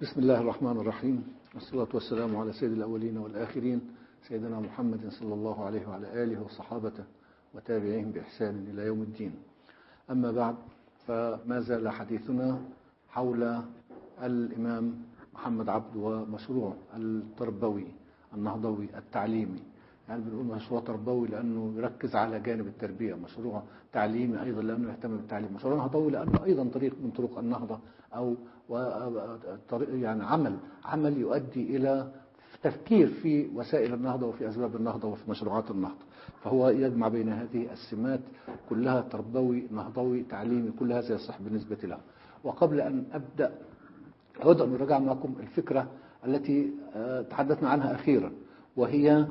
بسم الله الرحمن الرحيم والصلاة والسلام على سيد الأولين والآخرين سيدنا محمد صلى الله عليه وعلى آله وصحابته وتابعيهم بإحسان إلى يوم الدين أما بعد فما زال حديثنا حول الإمام محمد عبد ومشروع التربوي النهضوي التعليمي يعني بنقول مشروع تربوي لأنه يركز على جانب التربية مشروع تعليمي أيضا لأنه يهتم بالتعليم مشروع نهضوي لأنه أيضا طريق من طرق النهضة أو طريق يعني عمل عمل يؤدي إلى تفكير في وسائل النهضة وفي أسباب النهضة وفي مشروعات النهضة فهو يجمع بين هذه السمات كلها تربوي نهضوي تعليمي كل هذا يصح بالنسبة له وقبل أن أبدأ أود أن أراجع معكم الفكرة التي تحدثنا عنها أخيرا وهي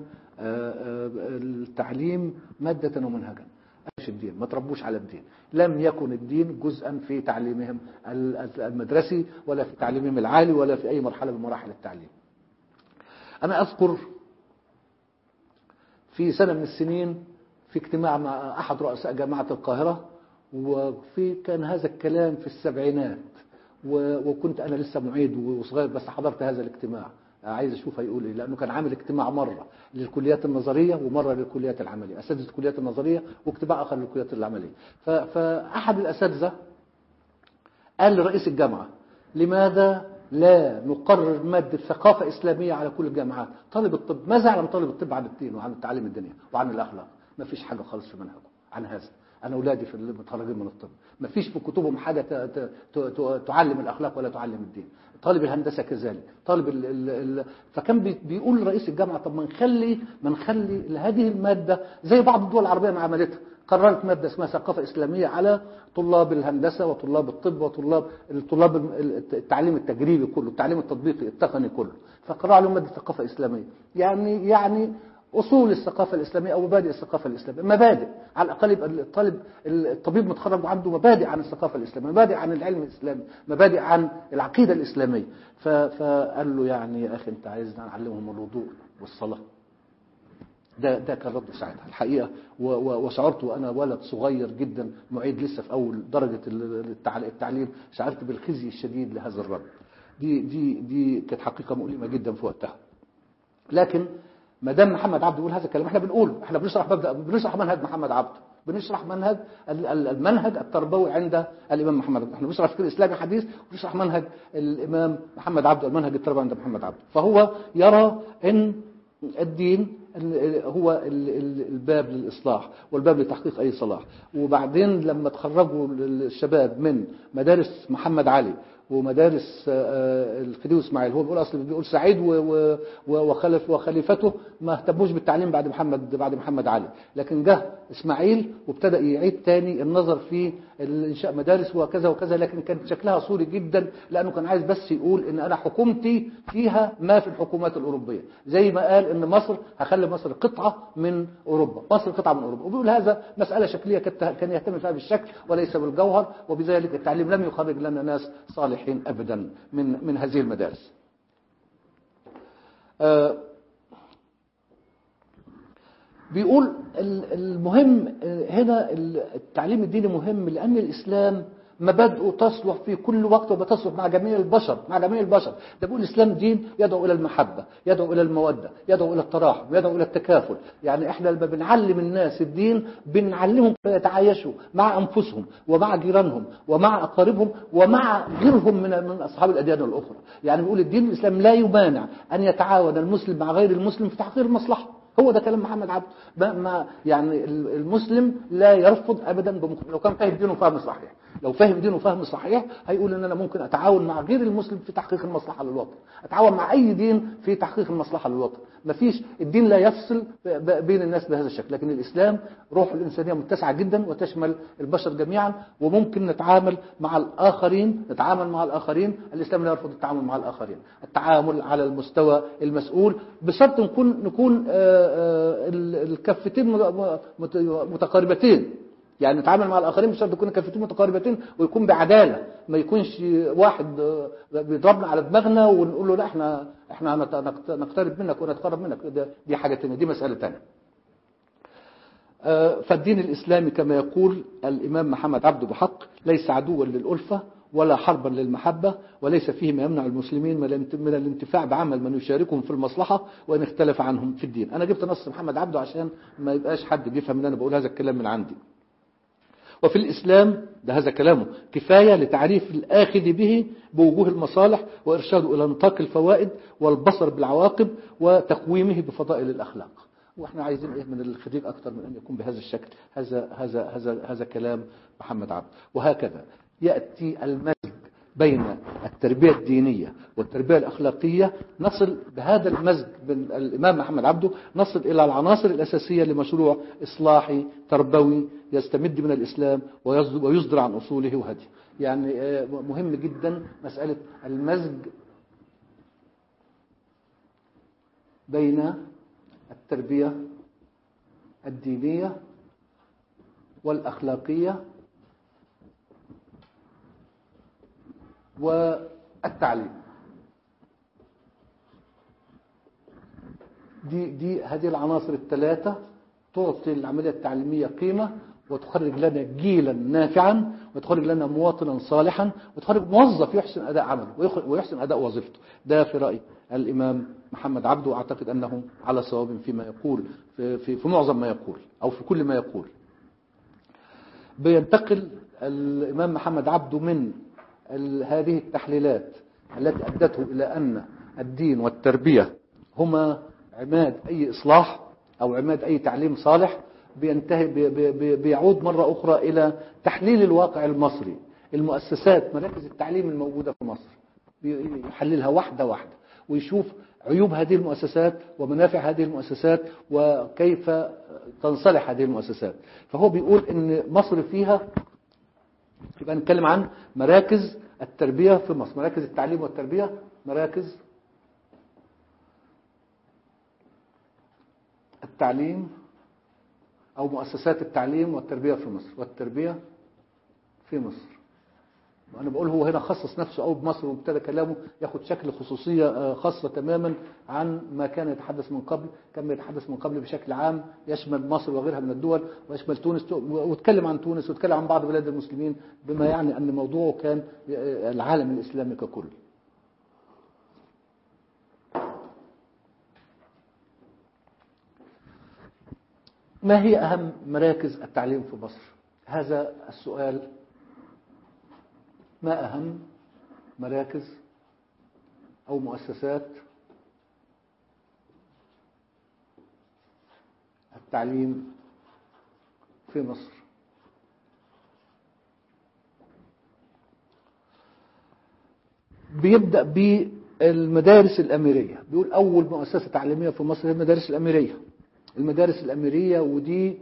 التعليم مادة ومنهجا ايش الدين ما تربوش على الدين لم يكن الدين جزءا في تعليمهم المدرسي ولا في تعليمهم العالي ولا في أي مرحلة من مراحل التعليم أنا أذكر في سنة من السنين في اجتماع مع أحد رؤساء جامعة القاهرة وفي كان هذا الكلام في السبعينات وكنت أنا لسه معيد وصغير بس حضرت هذا الاجتماع عايز اشوف هيقول ايه لانه كان عامل اجتماع مره للكليات النظريه ومره للكليات العمليه اساتذه الكليات النظريه واجتماع اخر للكليات العمليه فاحد الاساتذه قال لرئيس الجامعه لماذا لا نقرر ماده ثقافه اسلاميه على كل الجامعات طالب الطب ماذا يعلم طالب الطب عن الدين وعن التعليم الدنيا وعن الاخلاق ما فيش حاجه خالص في منهجه عن هذا انا اولادي في المتخرجين من الطب ما فيش في كتبهم حاجه تعلم الاخلاق ولا تعلم الدين طالب الهندسه كذلك طالب ال ال ال فكان بيقول لرئيس الجامعه طب ما نخلي ما نخلي هذه الماده زي بعض الدول العربيه ما عملتها قررت ماده اسمها ثقافه اسلاميه على طلاب الهندسه وطلاب الطب وطلاب طلاب التعليم التجريبي كله التعليم التطبيقي التقني كله فقرروا عليهم ماده ثقافه اسلاميه يعني يعني اصول الثقافه الاسلاميه او مبادئ الثقافه الاسلاميه مبادئ على الاقل يبقى الطالب الطبيب متخرج وعنده مبادئ عن الثقافه الاسلاميه مبادئ عن العلم الاسلامي مبادئ عن العقيده الاسلاميه فقال له يعني يا اخي انت عايزنا نعلمهم الوضوء والصلاه ده ده كان رد ساعتها الحقيقه وشعرت وانا ولد صغير جدا معيد لسه في اول درجه التعليم شعرت بالخزي الشديد لهذا الرد دي دي دي كانت حقيقه مؤلمه جدا في وقتها لكن ما دام محمد عبد يقول هذا الكلام احنا بنقول احنا بنشرح مبدا بنشرح منهج محمد عبد بنشرح منهج المنهج التربوي عند الامام محمد عبد احنا بنشرح فكر اسلامي حديث وبنشرح منهج الامام محمد عبد المنهج التربوي عند محمد عبد فهو يرى ان الدين هو الباب للإصلاح والباب لتحقيق أي صلاح وبعدين لما تخرجوا الشباب من مدارس محمد علي ومدارس الخديوي اسماعيل هو بيقول اصل بيقول سعيد وخلف وخليفته ما اهتموش بالتعليم بعد محمد بعد محمد علي لكن جه اسماعيل وابتدا يعيد تاني النظر في انشاء مدارس وكذا وكذا لكن كانت شكلها صوري جدا لانه كان عايز بس يقول ان انا حكومتي فيها ما في الحكومات الاوروبيه زي ما قال ان مصر هخلي مصر قطعه من اوروبا مصر قطعه من اوروبا وبيقول هذا مساله شكليه كان يهتم فيها بالشكل وليس بالجوهر وبذلك التعليم لم يخرج لنا ناس صالحين ابدا من من هذه المدارس آه بيقول المهم هنا التعليم الديني مهم لأن الإسلام مبادئه تصلح في كل وقت وبتصلح مع جميع البشر مع جميع البشر ده بيقول الإسلام دين يدعو إلى المحبة يدعو إلى المودة يدعو إلى التراحم يدعو إلى التكافل يعني إحنا لما بنعلم الناس الدين بنعلمهم يتعايشوا مع أنفسهم ومع جيرانهم ومع أقاربهم ومع غيرهم من من أصحاب الأديان الأخرى يعني بيقول الدين الإسلام لا يمانع أن يتعاون المسلم مع غير المسلم في تحقيق المصلحة هو ده كلام محمد عبد ما يعني المسلم لا يرفض ابدا بمخ... لو كان فاهم دينه فهم صحيح لو فاهم دينه فهم صحيح هيقول ان انا ممكن اتعاون مع غير المسلم في تحقيق المصلحه للوطن اتعاون مع اي دين في تحقيق المصلحه للوطن مفيش الدين لا يفصل بين الناس بهذا الشكل لكن الاسلام روح الانسانيه متسعه جدا وتشمل البشر جميعا وممكن نتعامل مع الاخرين نتعامل مع الاخرين الاسلام لا يرفض التعامل مع الاخرين التعامل على المستوى المسؤول بشرط نكون نكون الكفتين متقاربتين يعني نتعامل مع الاخرين بشرط يكون الكفتين متقاربتين ويكون بعداله ما يكونش واحد بيضربنا على دماغنا ونقول له لا احنا احنا نقترب منك ونتقرب منك دي حاجه ثانيه دي مساله ثانيه فالدين الاسلامي كما يقول الامام محمد عبده بحق ليس عدوا للالفه ولا حربا للمحبة وليس فيه ما يمنع المسلمين من الانتفاع بعمل من يشاركهم في المصلحة وإن اختلف عنهم في الدين أنا جبت نص محمد عبده عشان ما يبقاش حد بيفهم ان أنا بقول هذا الكلام من عندي وفي الإسلام ده هذا كلامه كفاية لتعريف الآخذ به بوجوه المصالح وإرشاده إلى نطاق الفوائد والبصر بالعواقب وتقويمه بفضائل الأخلاق واحنا عايزين ايه من الخريج اكتر من ان يكون بهذا الشكل هذا هذا هذا هذا كلام محمد عبد وهكذا ياتي المزج بين التربيه الدينيه والتربيه الاخلاقيه نصل بهذا المزج بين الامام محمد عبده نصل الى العناصر الاساسيه لمشروع اصلاحي تربوي يستمد من الاسلام ويصدر عن اصوله وهديه يعني مهم جدا مساله المزج بين التربية الدينية والأخلاقية والتعليم دي دي هذه العناصر الثلاثة تعطي العملية التعليمية قيمة وتخرج لنا جيلا نافعا وتخرج لنا مواطنا صالحا وتخرج موظف يحسن أداء عمله ويحسن أداء وظيفته ده في رأيي الإمام محمد عبده أعتقد أنه على صواب فيما يقول في, في, في معظم ما يقول أو في كل ما يقول بينتقل الإمام محمد عبده من هذه التحليلات التي أدته إلى أن الدين والتربية هما عماد أي إصلاح أو عماد أي تعليم صالح بينتهي بي بي بيعود مرة أخرى إلى تحليل الواقع المصري المؤسسات مراكز التعليم الموجودة في مصر يحللها واحدة واحدة ويشوف عيوب هذه المؤسسات ومنافع هذه المؤسسات وكيف تنصلح هذه المؤسسات فهو بيقول ان مصر فيها يبقى نتكلم عن مراكز التربية في مصر مراكز التعليم والتربية مراكز التعليم أو مؤسسات التعليم والتربية في مصر والتربية في مصر وأنا بقول هو هنا خصص نفسه قوي بمصر وابتدى كلامه ياخد شكل خصوصية خاصة تماما عن ما كان يتحدث من قبل كان يتحدث من قبل بشكل عام يشمل مصر وغيرها من الدول ويشمل تونس واتكلم عن تونس واتكلم عن بعض بلاد المسلمين بما يعني أن موضوعه كان العالم الإسلامي ككل ما هي أهم مراكز التعليم في مصر هذا السؤال ما أهم مراكز أو مؤسسات التعليم في مصر بيبدأ بالمدارس الأميرية بيقول أول مؤسسة تعليمية في مصر هي المدارس الأميرية المدارس الأميرية ودي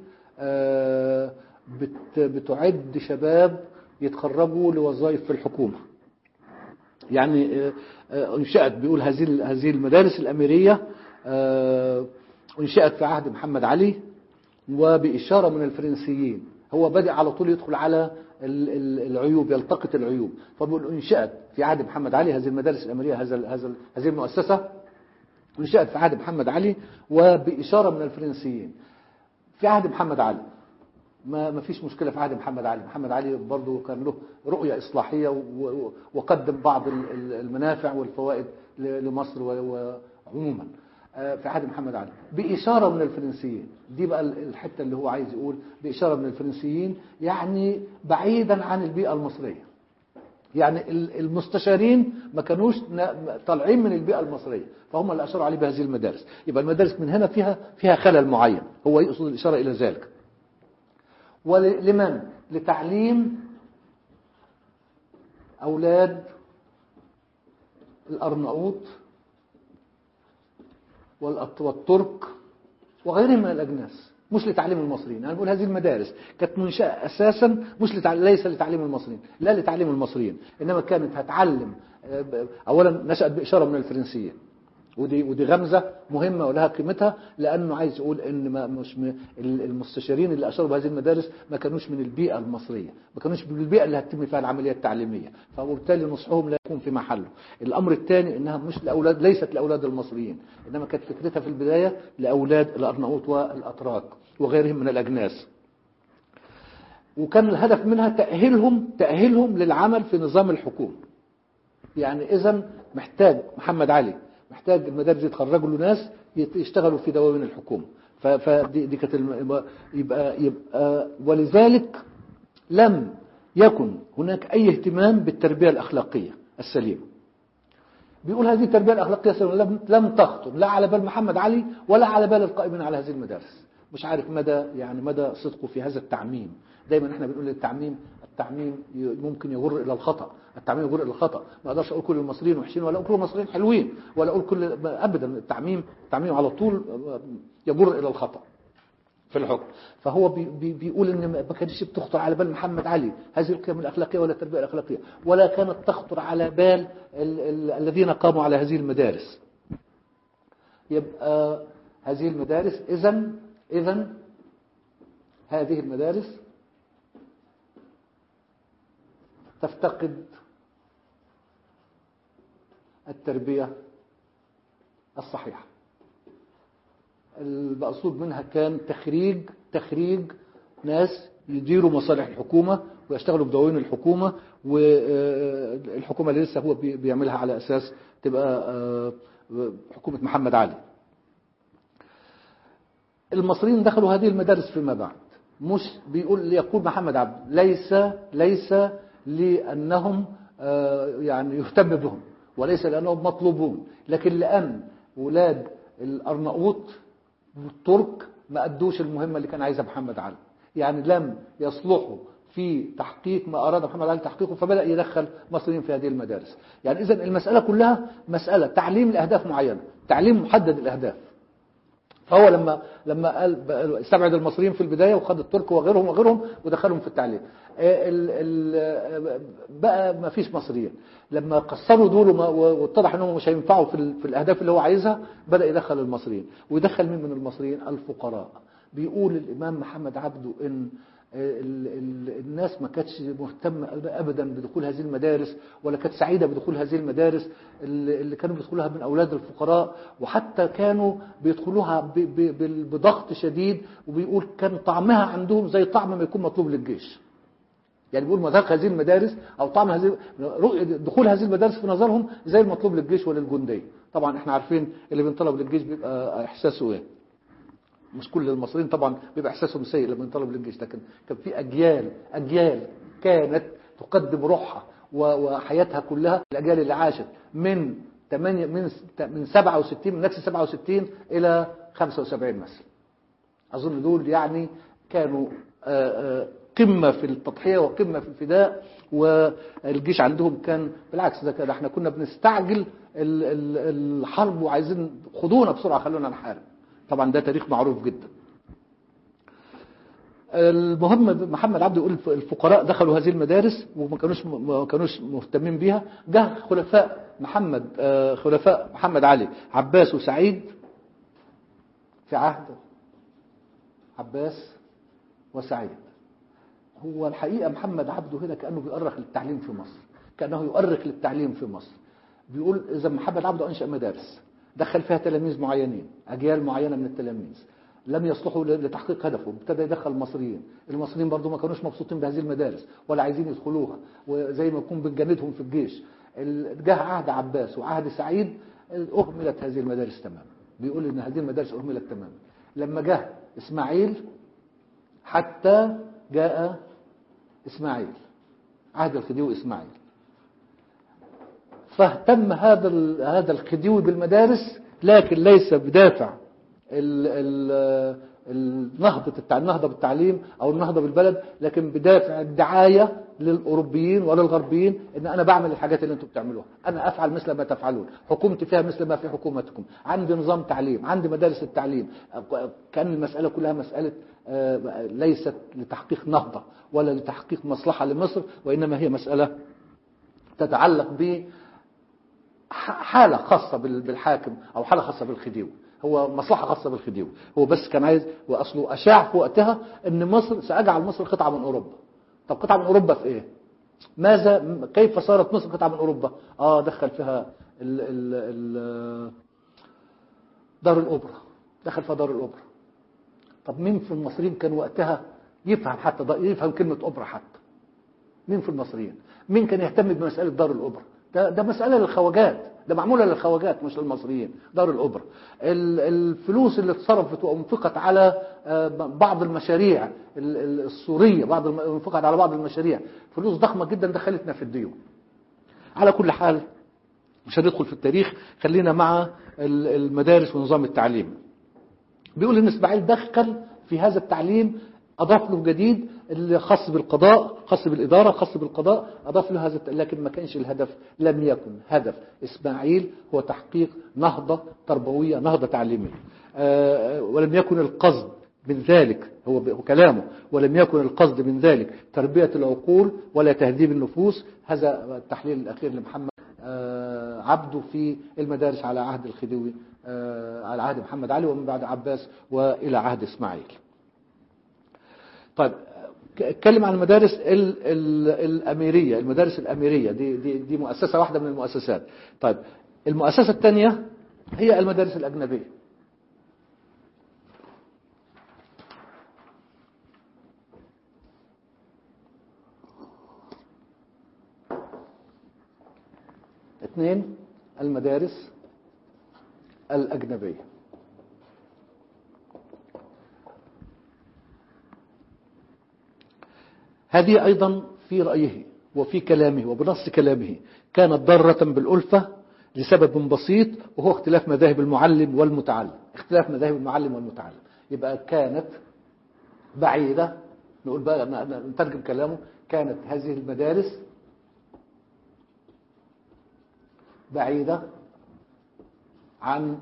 بتعد شباب يتخرجوا لوظائف في الحكومة يعني انشأت بيقول هذه هذه المدارس الأميرية انشأت في عهد محمد علي وبإشارة من الفرنسيين هو بدأ على طول يدخل على العيوب يلتقط العيوب فبيقول انشأت في عهد محمد علي هذه المدارس الأميرية هذا هذا هذه المؤسسة انشأت في عهد محمد علي وبإشارة من الفرنسيين في عهد محمد علي ما ما فيش مشكلة في عهد محمد علي محمد علي برضه كان له رؤية إصلاحية وقدم بعض المنافع والفوائد لمصر وعموما في عهد محمد علي بإشارة من الفرنسيين دي بقى الحتة اللي هو عايز يقول بإشارة من الفرنسيين يعني بعيدا عن البيئة المصرية يعني المستشارين ما كانوش طالعين من البيئة المصرية فهم اللي أشاروا عليه بهذه المدارس يبقى المدارس من هنا فيها فيها خلل معين هو يقصد الإشارة إلى ذلك ولمن لتعليم أولاد الأرناؤوط والترك وغيرهم من الأجناس مش لتعليم المصريين أنا بقول هذه المدارس كانت منشأة أساسا مش لتعليم ليس لتعليم المصريين لا لتعليم المصريين إنما كانت هتعلم أولا نشأت بإشارة من الفرنسيين ودي ودي غمزة مهمة ولها قيمتها لأنه عايز يقول إن ما مش المستشارين اللي أشاروا بهذه المدارس ما كانوش من البيئة المصرية ما كانوش من البيئة اللي هتتم فيها العملية التعليمية فبالتالي نصحهم لا يكون في محله الأمر الثاني إنها مش لأولاد ليست لأولاد المصريين إنما كانت فكرتها في البداية لأولاد الأرناؤوط والأتراك وغيرهم من الأجناس وكان الهدف منها تأهيلهم تأهيلهم للعمل في نظام الحكومة يعني إذا محتاج محمد علي محتاج المدارس يتخرجوا له ناس يت- يشتغلوا في دواوين الحكومة ف- فدي دي كانت الم- يبقى يبقى ولذلك لم يكن هناك أي اهتمام بالتربية الأخلاقية السليمة بيقول هذه التربية الأخلاقية السليمة لم, لم تخطر لا على بال محمد علي ولا على بال القائمين على هذه المدارس مش عارف مدى يعني مدى صدقه في هذا التعميم دايما احنا بنقول التعميم التعميم ي- ممكن يجر الى الخطا التعميم يجر الى الخطا ما اقدرش اقول كل المصريين وحشين ولا اقول كل المصريين حلوين ولا اقول كل ابدا التعميم التعميم على طول يجر الى الخطا في الحكم فهو بي بي بيقول ان ما كانتش بتخطر على بال محمد علي هذه القيم الاخلاقيه ولا التربيه الاخلاقيه ولا كانت تخطر على بال ال ال الذين قاموا على هذه المدارس يبقى هذه المدارس اذا اذا هذه المدارس تفتقد التربيه الصحيحه المقصود منها كان تخريج تخريج ناس يديروا مصالح الحكومة ويشتغلوا بدواوين الحكومة والحكومة اللي لسه هو بي- بيعملها على أساس تبقى آه، حكومة محمد علي المصريين دخلوا هذه المدارس فيما بعد مش بيقول يقول محمد عبد ليس ليس لأنهم آه، يعني يهتم بهم وليس لأنهم مطلوبون لكن لأن ولاد الأرناؤوط والترك ما أدوش المهمة اللي كان عايزها محمد علي يعني لم يصلحوا في تحقيق ما أراد محمد علي تحقيقه فبدأ يدخل مصريين في هذه المدارس يعني إذا المسألة كلها مسألة تعليم لأهداف معينة تعليم محدد الأهداف فهو لما لما قال بقى- استبعد المصريين في البدايه وخد الترك وغيرهم وغيرهم ودخلهم في التعليم آه، ال- ال- بقى ما فيش مصريين لما قصروا دول وما- واتضح انهم مش هينفعوا في, ال- في الاهداف اللي هو عايزها بدا يدخل المصريين ويدخل مين من المصريين الفقراء بيقول الامام محمد عبده ان ال- ال- الناس ما كانتش مهتمة أبدا بدخول هذه المدارس ولا كانت سعيدة بدخول هذه المدارس اللي اللي كانوا بيدخلوها من أولاد الفقراء وحتى كانوا بيدخلوها ب- ب- بال- بضغط شديد وبيقول كان طعمها عندهم زي طعم ما يكون مطلوب للجيش يعني بيقول مذاق هذه المدارس او طعم هذه رؤية دخول هذه المدارس في نظرهم زي المطلوب للجيش وللجنديه طبعا احنا عارفين اللي بينطلب للجيش بيبقى احساسه ايه مش كل المصريين طبعا بيبقى احساسهم سيء لما ينطلب للجيش لكن كان في اجيال اجيال كانت تقدم روحها و- وحياتها كلها الاجيال اللي عاشت من 8 من من 67 من نكسه 67 الى 75 مثلا اظن دول يعني كانوا آه، آه، قمه في التضحيه وقمه في الفداء والجيش عندهم كان بالعكس ده كده احنا كنا بنستعجل ال- ال- الحرب وعايزين خدونا بسرعه خلونا نحارب طبعا ده تاريخ معروف جدا المهم محمد عبده يقول الفقراء دخلوا هذه المدارس وما كانوش ما كانوش مهتمين بيها جه خلفاء محمد آه، خلفاء محمد علي عباس وسعيد في عهد عباس وسعيد هو الحقيقة محمد عبده هنا كأنه بيؤرخ للتعليم في مصر كأنه يؤرخ للتعليم في مصر بيقول إذا محمد عبده أنشأ مدارس دخل فيها تلاميذ معينين أجيال معينة من التلاميذ لم يصلحوا ل- لتحقيق هدفه ابتدى يدخل مصريين المصريين برضو ما كانوش مبسوطين بهذه المدارس ولا عايزين يدخلوها وزي ما يكون بنجندهم في الجيش ال- جه عهد عباس وعهد سعيد أهملت هذه المدارس تماما بيقول إن هذه المدارس أهملت تماما لما جه إسماعيل حتى جاء إسماعيل عهد الخديوي إسماعيل فاهتم هذا ال- هذا الخديوي بالمدارس لكن ليس بدافع ال ال النهضة التع- النهضة بالتعليم أو النهضة بالبلد لكن بدافع الدعاية للأوروبيين وللغربيين إن أنا بعمل الحاجات اللي أنتم بتعملوها أنا أفعل مثل ما تفعلون حكومتي فيها مثل ما في حكومتكم عندي نظام تعليم عندي مدارس التعليم كان المسألة كلها مسألة آه، ليست لتحقيق نهضة ولا لتحقيق مصلحة لمصر وإنما هي مسألة تتعلق ب ح- حالة خاصة بال- بالحاكم أو حالة خاصة بالخديوي هو مصلحة خاصة بالخديوي هو بس كان عايز وأصله أشاع في وقتها أن مصر سأجعل مصر قطعة من أوروبا طب قطعة من أوروبا في إيه ماذا م- كيف صارت مصر قطعة من أوروبا آه دخل فيها ال ال ال دار الأوبرا دخل فيها دار الأوبرا طب مين في المصريين كان وقتها يفهم حتى يفهم كلمة أوبرا حتى مين في المصريين مين كان يهتم بمسألة دار الأوبرا ده, ده مسألة للخواجات ده معمولة للخواجات مش للمصريين دار الأوبرا الفلوس اللي اتصرفت وانفقت على بعض المشاريع السورية بعض انفقت على بعض المشاريع فلوس ضخمة جدا دخلتنا في الديون على كل حال مش هندخل في التاريخ خلينا مع المدارس ونظام التعليم بيقول ان اسماعيل دخل في هذا التعليم اضاف له جديد اللي خاص بالقضاء خاص بالاداره خاص بالقضاء اضاف له هذا لكن ما كانش الهدف لم يكن هدف اسماعيل هو تحقيق نهضه تربويه نهضه تعليميه ولم يكن القصد من ذلك هو كلامه ولم يكن القصد من ذلك تربيه العقول ولا تهذيب النفوس هذا التحليل الاخير لمحمد عبده في المدارس على عهد الخديوي على عهد محمد علي ومن بعد عباس والى عهد اسماعيل طيب اتكلم عن المدارس ال ال الأميرية المدارس الأميرية دي, دي, دي مؤسسة واحدة من المؤسسات طيب المؤسسة الثانية هي المدارس الأجنبية اثنين المدارس الأجنبية هذه أيضا في رأيه وفي كلامه وبنص كلامه كانت ضارة بالألفة لسبب بسيط وهو اختلاف مذاهب المعلم والمتعلم اختلاف مذاهب المعلم والمتعلم يبقى كانت بعيدة نقول بقى نترجم كلامه كانت هذه المدارس بعيدة عن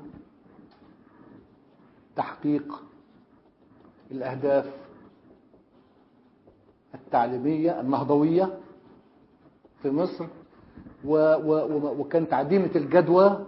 تحقيق الأهداف التعليمية النهضوية في مصر و و وكانت عديمة الجدوى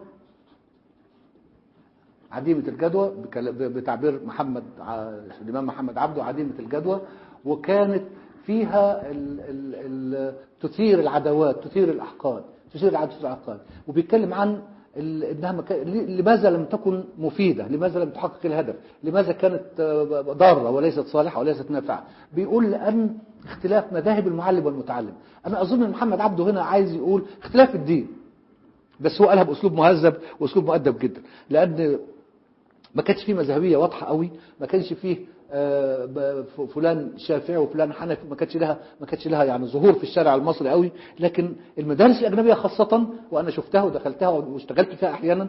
عديمة الجدوى بتعبير محمد الإمام محمد عبده عديمة الجدوى وكانت فيها ال ال ال تثير العداوات تثير الأحقاد تثير العداوات الأحقاد وبيتكلم عن انها مك... لماذا لم تكن مفيده؟ لماذا لم تحقق الهدف؟ لماذا كانت ضاره وليست صالحه وليست نافعه؟ بيقول لان اختلاف مذاهب المعلم والمتعلم، انا اظن ان محمد عبده هنا عايز يقول اختلاف الدين. بس هو قالها باسلوب مهذب واسلوب مؤدب جدا، لان ما كانش فيه مذهبيه واضحه قوي، ما كانش فيه فلان شافعي وفلان حنفي ما كانتش لها ما كانتش لها يعني ظهور في الشارع المصري قوي لكن المدارس الاجنبيه خاصه وانا شفتها ودخلتها واشتغلت فيها احيانا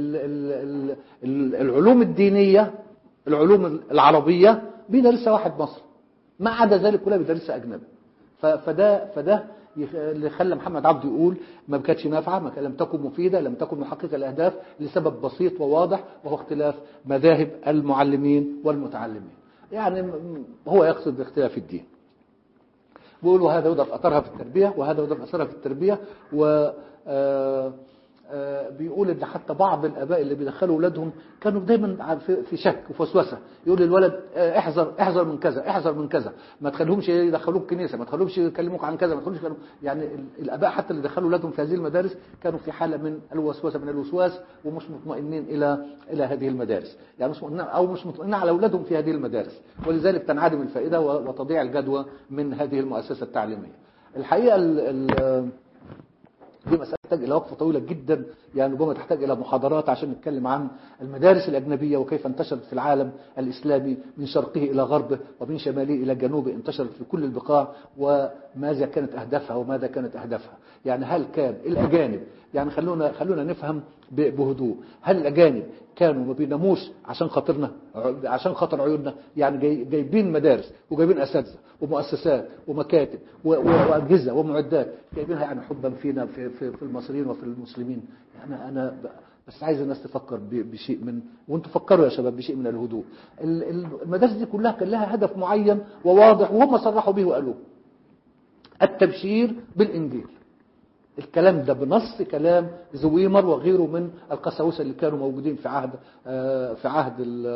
العلوم الدينيه العلوم العربيه بيدرسها واحد مصري ما عدا ذلك كلها بيدرسها اجنبي فده فده اللي خلى محمد عبده يقول ما كانتش نافعه ما لم تكن مفيده لم تكن محققه الاهداف لسبب بسيط وواضح وهو اختلاف مذاهب المعلمين والمتعلمين يعني هو يقصد باختلاف الدين بيقول وهذا يضرب أثرها في التربية وهذا يضرب أثرها في التربية و بيقول ان حتى بعض الاباء اللي بيدخلوا اولادهم كانوا دايما في شك وفي وسوسه يقول للولد احذر احذر من كذا احذر من كذا ما تخليهمش يدخلوك كنيسه ما تخليهمش يكلموك عن كذا ما تخليهمش يعني الاباء حتى اللي دخلوا اولادهم في هذه المدارس كانوا في حاله من الوسوسه من الوسواس ومش مطمئنين الى الى هذه المدارس يعني مش مطمئنين او مش مطمئنين على اولادهم في هذه المدارس ولذلك تنعدم الفائده وتضيع الجدوى من هذه المؤسسه التعليميه الحقيقه ال دي مسألة تحتاج إلى وقفة طويلة جدا يعني ربما تحتاج إلى محاضرات عشان نتكلم عن المدارس الأجنبية وكيف انتشرت في العالم الإسلامي من شرقه إلى غربه ومن شماله إلى جنوبه انتشرت في كل البقاع وماذا كانت أهدافها وماذا كانت أهدافها يعني هل كان الأجانب يعني خلونا خلونا نفهم بهدوء هل الأجانب كانوا ما بيناموش عشان خاطرنا عشان خاطر عيوننا يعني جاي جايبين مدارس وجايبين اساتذه ومؤسسات ومكاتب واجهزه ومعدات جايبينها يعني حبا فينا في, في, في المصريين وفي المسلمين انا انا بس عايز الناس تفكر بشيء من وانتم فكروا يا شباب بشيء من الهدوء المدارس دي كلها كان لها هدف معين وواضح وهم صرحوا به وقالوه التبشير بالانجيل الكلام ده بنص كلام زويمر وغيره من القساوسه اللي كانوا موجودين في عهد في عهد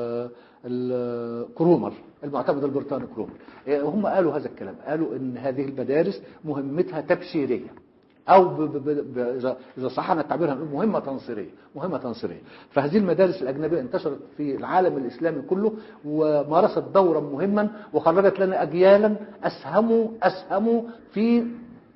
كرومر المعتمد البريطاني كرومر هم قالوا هذا الكلام قالوا ان هذه المدارس مهمتها تبشيريه او ب ب ب ب اذا صحنا التعبير هنقول مهمه تنصيريه مهمه تنصيريه فهذه المدارس الاجنبيه انتشرت في العالم الاسلامي كله ومارست دورا مهما وخرجت لنا اجيالا اسهموا اسهموا في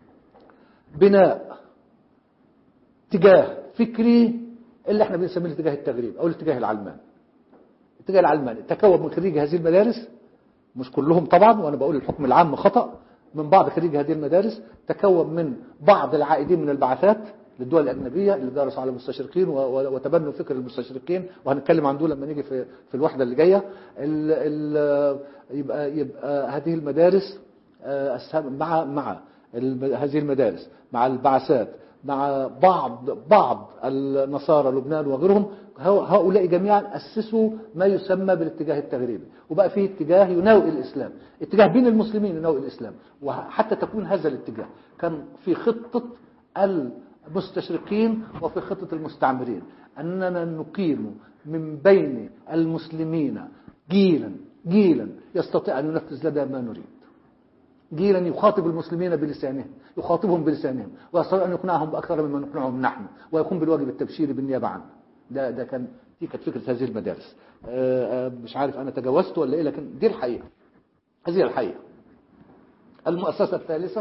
بناء اتجاه فكري اللي احنا بنسميه الاتجاه التغريبي او الاتجاه العلماني الاتجاه العلماني تكون من خريج هذه المدارس مش كلهم طبعا وانا بقول الحكم العام خطأ من بعض خريج هذه المدارس تكون من بعض العائدين من البعثات للدول الأجنبية اللي درسوا على المستشرقين وتبنوا فكر المستشرقين وهنتكلم عن دول لما نيجي في في الوحدة اللي جاية ال ال يبقى يبقى هذه المدارس مع مع هذه المدارس مع البعثات مع بعض بعض النصارى لبنان وغيرهم هؤلاء جميعا أسسوا ما يسمى بالاتجاه التغريبي وبقى فيه اتجاه يناوئ الإسلام اتجاه بين المسلمين يناوئ الإسلام وحتى تكون هذا الاتجاه كان في خطة المستشرقين وفي خطة المستعمرين أننا نقيم من بين المسلمين جيلا جيلا يستطيع أن ينفذ لدى ما نريد جيلا يخاطب المسلمين بلسانهم يخاطبهم بلسانهم ويستطيع أن يقنعهم بأكثر مما نقنعهم نحن ويقوم بالواجب التبشيري بالنيابة عنه ده ده كان دي كانت فكرة هذه المدارس مش عارف أنا تجاوزت ولا إيه لكن دي الحقيقة هذه الحقيقة المؤسسة الثالثة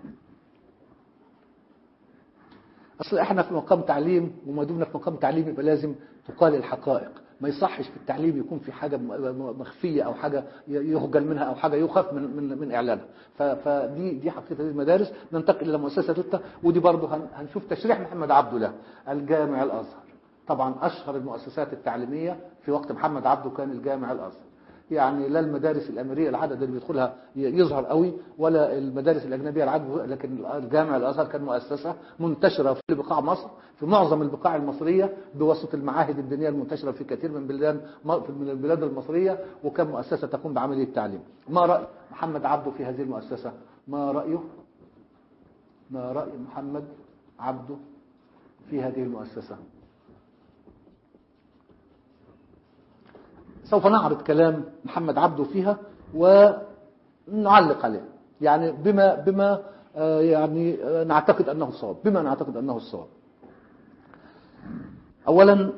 أصل إحنا في مقام تعليم وما دمنا في مقام تعليم يبقى لازم تقال الحقائق ما يصحش في التعليم يكون في حاجة مخفية أو حاجة يخجل منها أو حاجة يخاف من من من إعلانها فدي دي حقيقة هذه المدارس ننتقل إلى مؤسسة ثالثة ودي برضه هنشوف تشريح محمد عبده له الجامع الأزهر طبعا أشهر المؤسسات التعليمية في وقت محمد عبده كان الجامع الأزهر يعني لا المدارس الأميرية العدد اللي بيدخلها يظهر قوي ولا المدارس الأجنبية العدد لكن الجامع الأزهر كان مؤسسة منتشرة في بقاع مصر في معظم البقاع المصرية بواسطة المعاهد الدينية المنتشرة في كثير من بلدان من البلاد المصرية وكان مؤسسة تقوم بعملية التعليم ما رأي محمد عبده في هذه المؤسسة ما رأيه ما رأي محمد عبده في هذه المؤسسة سوف نعرض كلام محمد عبده فيها ونعلق عليه يعني بما بما يعني نعتقد انه الصواب بما نعتقد انه الصواب اولا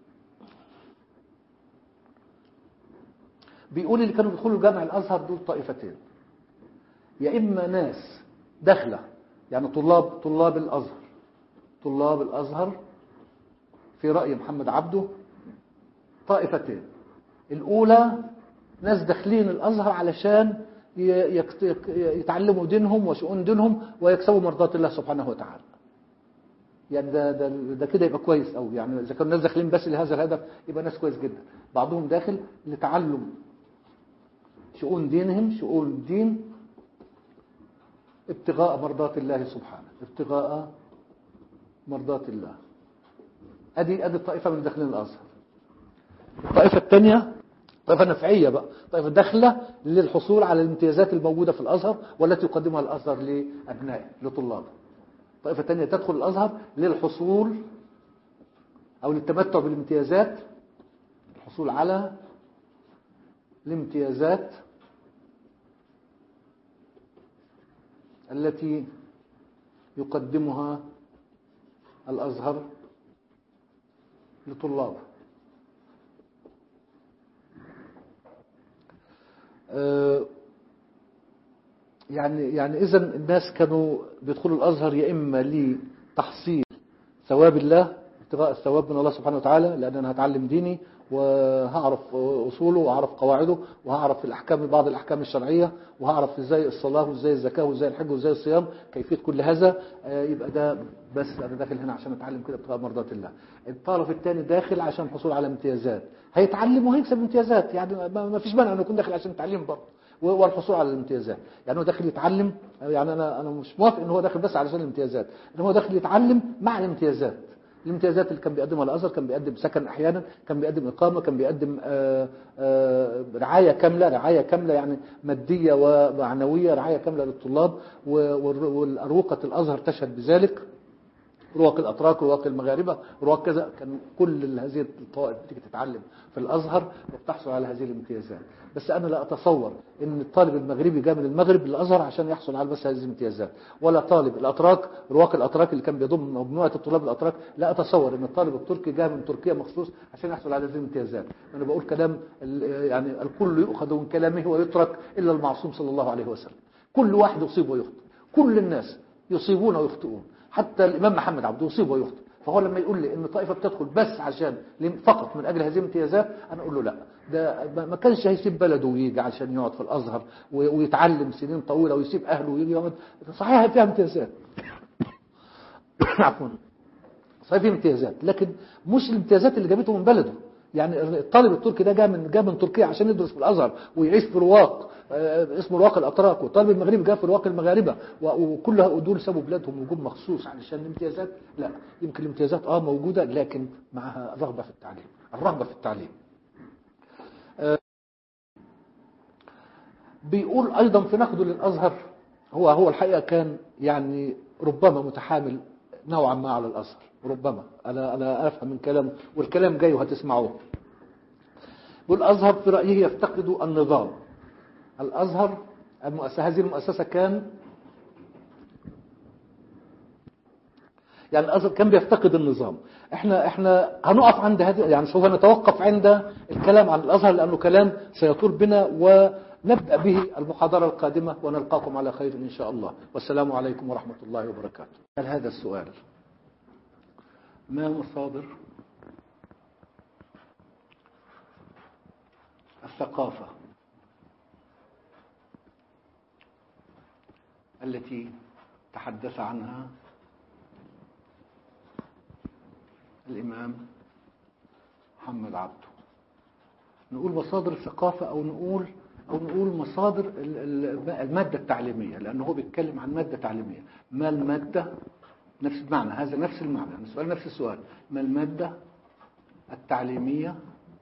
بيقول اللي كانوا بيدخلوا جامع الازهر دول طائفتين يا اما ناس داخله يعني طلاب طلاب الازهر طلاب الازهر في راي محمد عبده طائفتين الأولى ناس داخلين الأزهر علشان يتعلموا دينهم وشؤون دينهم ويكسبوا مرضات الله سبحانه وتعالى يعني ده ده ده كده يبقى كويس قوي يعني اذا كانوا الناس داخلين بس لهذا الهدف يبقى ناس كويس جدا بعضهم داخل لتعلم شؤون دينهم شؤون الدين ابتغاء مرضات الله سبحانه ابتغاء مرضات الله ادي ادي الطائفه من داخلين الازهر الطائفة الثانية طائفة نفعية بقى طائفة داخلة للحصول على الامتيازات الموجودة في الأزهر والتي يقدمها الأزهر لأبنائه لطلابه طائفة ثانية تدخل الأزهر للحصول أو للتمتع بالامتيازات الحصول على الامتيازات التي يقدمها الأزهر لطلابه يعني يعني اذا الناس كانوا بيدخلوا الازهر يا اما لتحصيل ثواب الله ابتغاء الثواب من الله سبحانه وتعالى لان انا هتعلم ديني وهعرف اصوله وهعرف قواعده وهعرف الاحكام بعض الاحكام الشرعيه وهعرف ازاي الصلاه وازاي الزكاه وازاي الحج وازاي الصيام كيفيه كل هذا يبقى ده بس انا داخل هنا عشان اتعلم كده ابتغاء مرضات الله الطرف الثاني داخل عشان الحصول على امتيازات هيتعلم وهيكسب امتيازات يعني ما فيش مانع انه يكون داخل عشان التعليم برضه والحصول على الامتيازات يعني هو داخل يتعلم يعني انا انا مش موافق ان هو داخل بس علشان الامتيازات ان هو داخل يتعلم مع الامتيازات الامتيازات اللي كان بيقدمها الازهر كان بيقدم سكن احيانا كان بيقدم اقامه كان بيقدم آآ آآ رعايه كامله رعايه كامله يعني ماديه ومعنويه رعايه كامله للطلاب واروقه الازهر تشهد بذلك رواق الأتراك رواق المغاربة رواق كذا كان كل هذه الطوائف بتيجي تتعلم في الأزهر وبتحصل على هذه الامتيازات بس أنا لا أتصور أن الطالب المغربي جاء من المغرب للأزهر عشان يحصل على بس هذه الامتيازات ولا طالب الأتراك رواق الأتراك اللي كان بيضم مجموعة الطلاب الأتراك لا أتصور أن الطالب التركي جاء من تركيا مخصوص عشان يحصل على هذه الامتيازات أنا بقول كلام ال- يعني الكل يؤخذ من كلامه ويترك إلا المعصوم صلى الله عليه وسلم كل واحد يصيب ويخطئ كل الناس يصيبون ويخطئون حتى الإمام محمد عبده يصيب ويخطئ فهو لما يقول لي ان طائفه بتدخل بس عشان فقط من اجل هذه الامتيازات انا اقول له لا ده ما- ما كانش هيسيب بلده ويجي عشان يقعد في الازهر و- ويتعلم سنين طويله ويسيب اهله ويجي يقعد صحيح فيها امتيازات عفوا صحيح فيها امتيازات لكن مش الامتيازات اللي جابته من بلده يعني الطالب التركي ده جاء من جاء من تركيا عشان يدرس في الازهر ويعيش في رواق آه، اسمه رواق الاتراك والطالب المغربي جاء في رواق المغاربه و- وكل دول سابوا بلادهم وجم مخصوص علشان الامتيازات لا يمكن الامتيازات اه موجوده لكن معها الرغبه في التعليم الرغبه في التعليم آه، بيقول ايضا في نقده للازهر هو هو الحقيقه كان يعني ربما متحامل نوعا ما على الازهر ربما انا انا افهم من كلامه والكلام جاي وهتسمعوه بيقول الازهر في رايه يفتقد النظام الازهر المؤسسه هذه المؤسسه كان يعني الازهر كان بيفتقد النظام احنا احنا هنقف عند هذه يعني سوف نتوقف عند الكلام عن الازهر لانه كلام سيطول بنا ونبدا به المحاضره القادمه ونلقاكم على خير ان شاء الله والسلام عليكم ورحمه الله وبركاته هل هذا السؤال ما مصادر الثقافه التي تحدث عنها الإمام محمد عبده نقول مصادر الثقافة أو نقول أو نقول مصادر ال- ال- المادة التعليمية لأنه هو بيتكلم عن مادة تعليمية ما المادة نفس المعنى هذا نفس المعنى السؤال نفس السؤال ما المادة التعليمية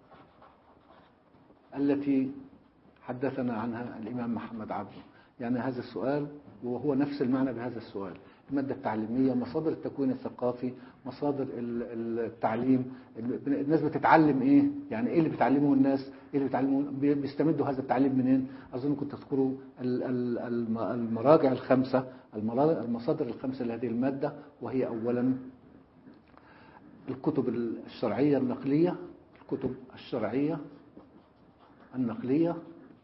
التي حدثنا عنها الإمام محمد عبده يعني هذا السؤال وهو نفس المعنى بهذا السؤال المادة التعليمية مصادر التكوين الثقافي مصادر ال- ال- التعليم ال- الناس بتتعلم ايه يعني ايه اللي بتعلمه الناس ايه اللي بتعلمه بي- بيستمدوا هذا التعليم منين اظن كنت تذكروا ال- ال- الم- المراجع الخمسة المرا- المصادر الخمسة لهذه المادة وهي اولا الكتب الشرعية النقلية الكتب الشرعية النقلية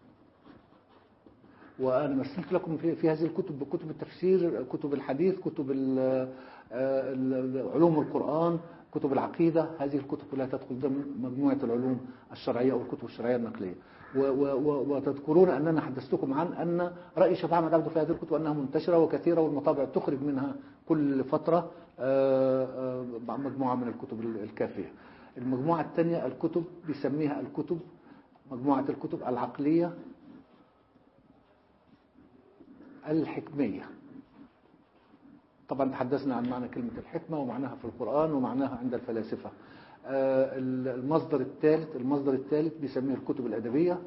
وأنا مثلت لكم في, في هذه الكتب كتب التفسير كتب الحديث كتب ال- آه، ال- علوم القرآن كتب العقيدة هذه الكتب كلها تدخل ضمن مجموعة العلوم الشرعية أو الكتب الشرعية النقلية و- و- و- وتذكرون أننا حدثتكم عن أن رأي الشيخ محمد عبده في هذه الكتب أنها منتشرة وكثيرة والمطابع تخرج منها كل فترة آه، آه، مجموعة من الكتب الكافية المجموعة الثانية الكتب بيسميها الكتب مجموعة الكتب العقلية الحكمية طبعا تحدثنا عن معنى كلمة الحكمة ومعناها في القرآن ومعناها عند الفلاسفة آه، المصدر الثالث المصدر الثالث بيسميه الكتب الأدبية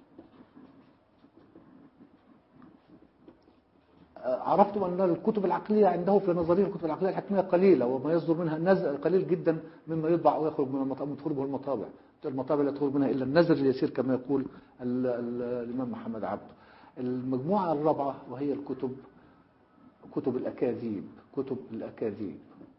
آه، عرفتم أن الكتب العقلية عنده في نظرية الكتب العقلية الحكمية قليلة وما يصدر منها نزل قليل جدا مما يطبع أو يخرج من المطابع تدخل به المطابع المطابع لا تخرج منها إلا النزل اليسير كما يقول ال- ال- الإمام محمد عبده المجموعة الرابعة وهي الكتب كتب الأكاذيب كتب الأكاذيب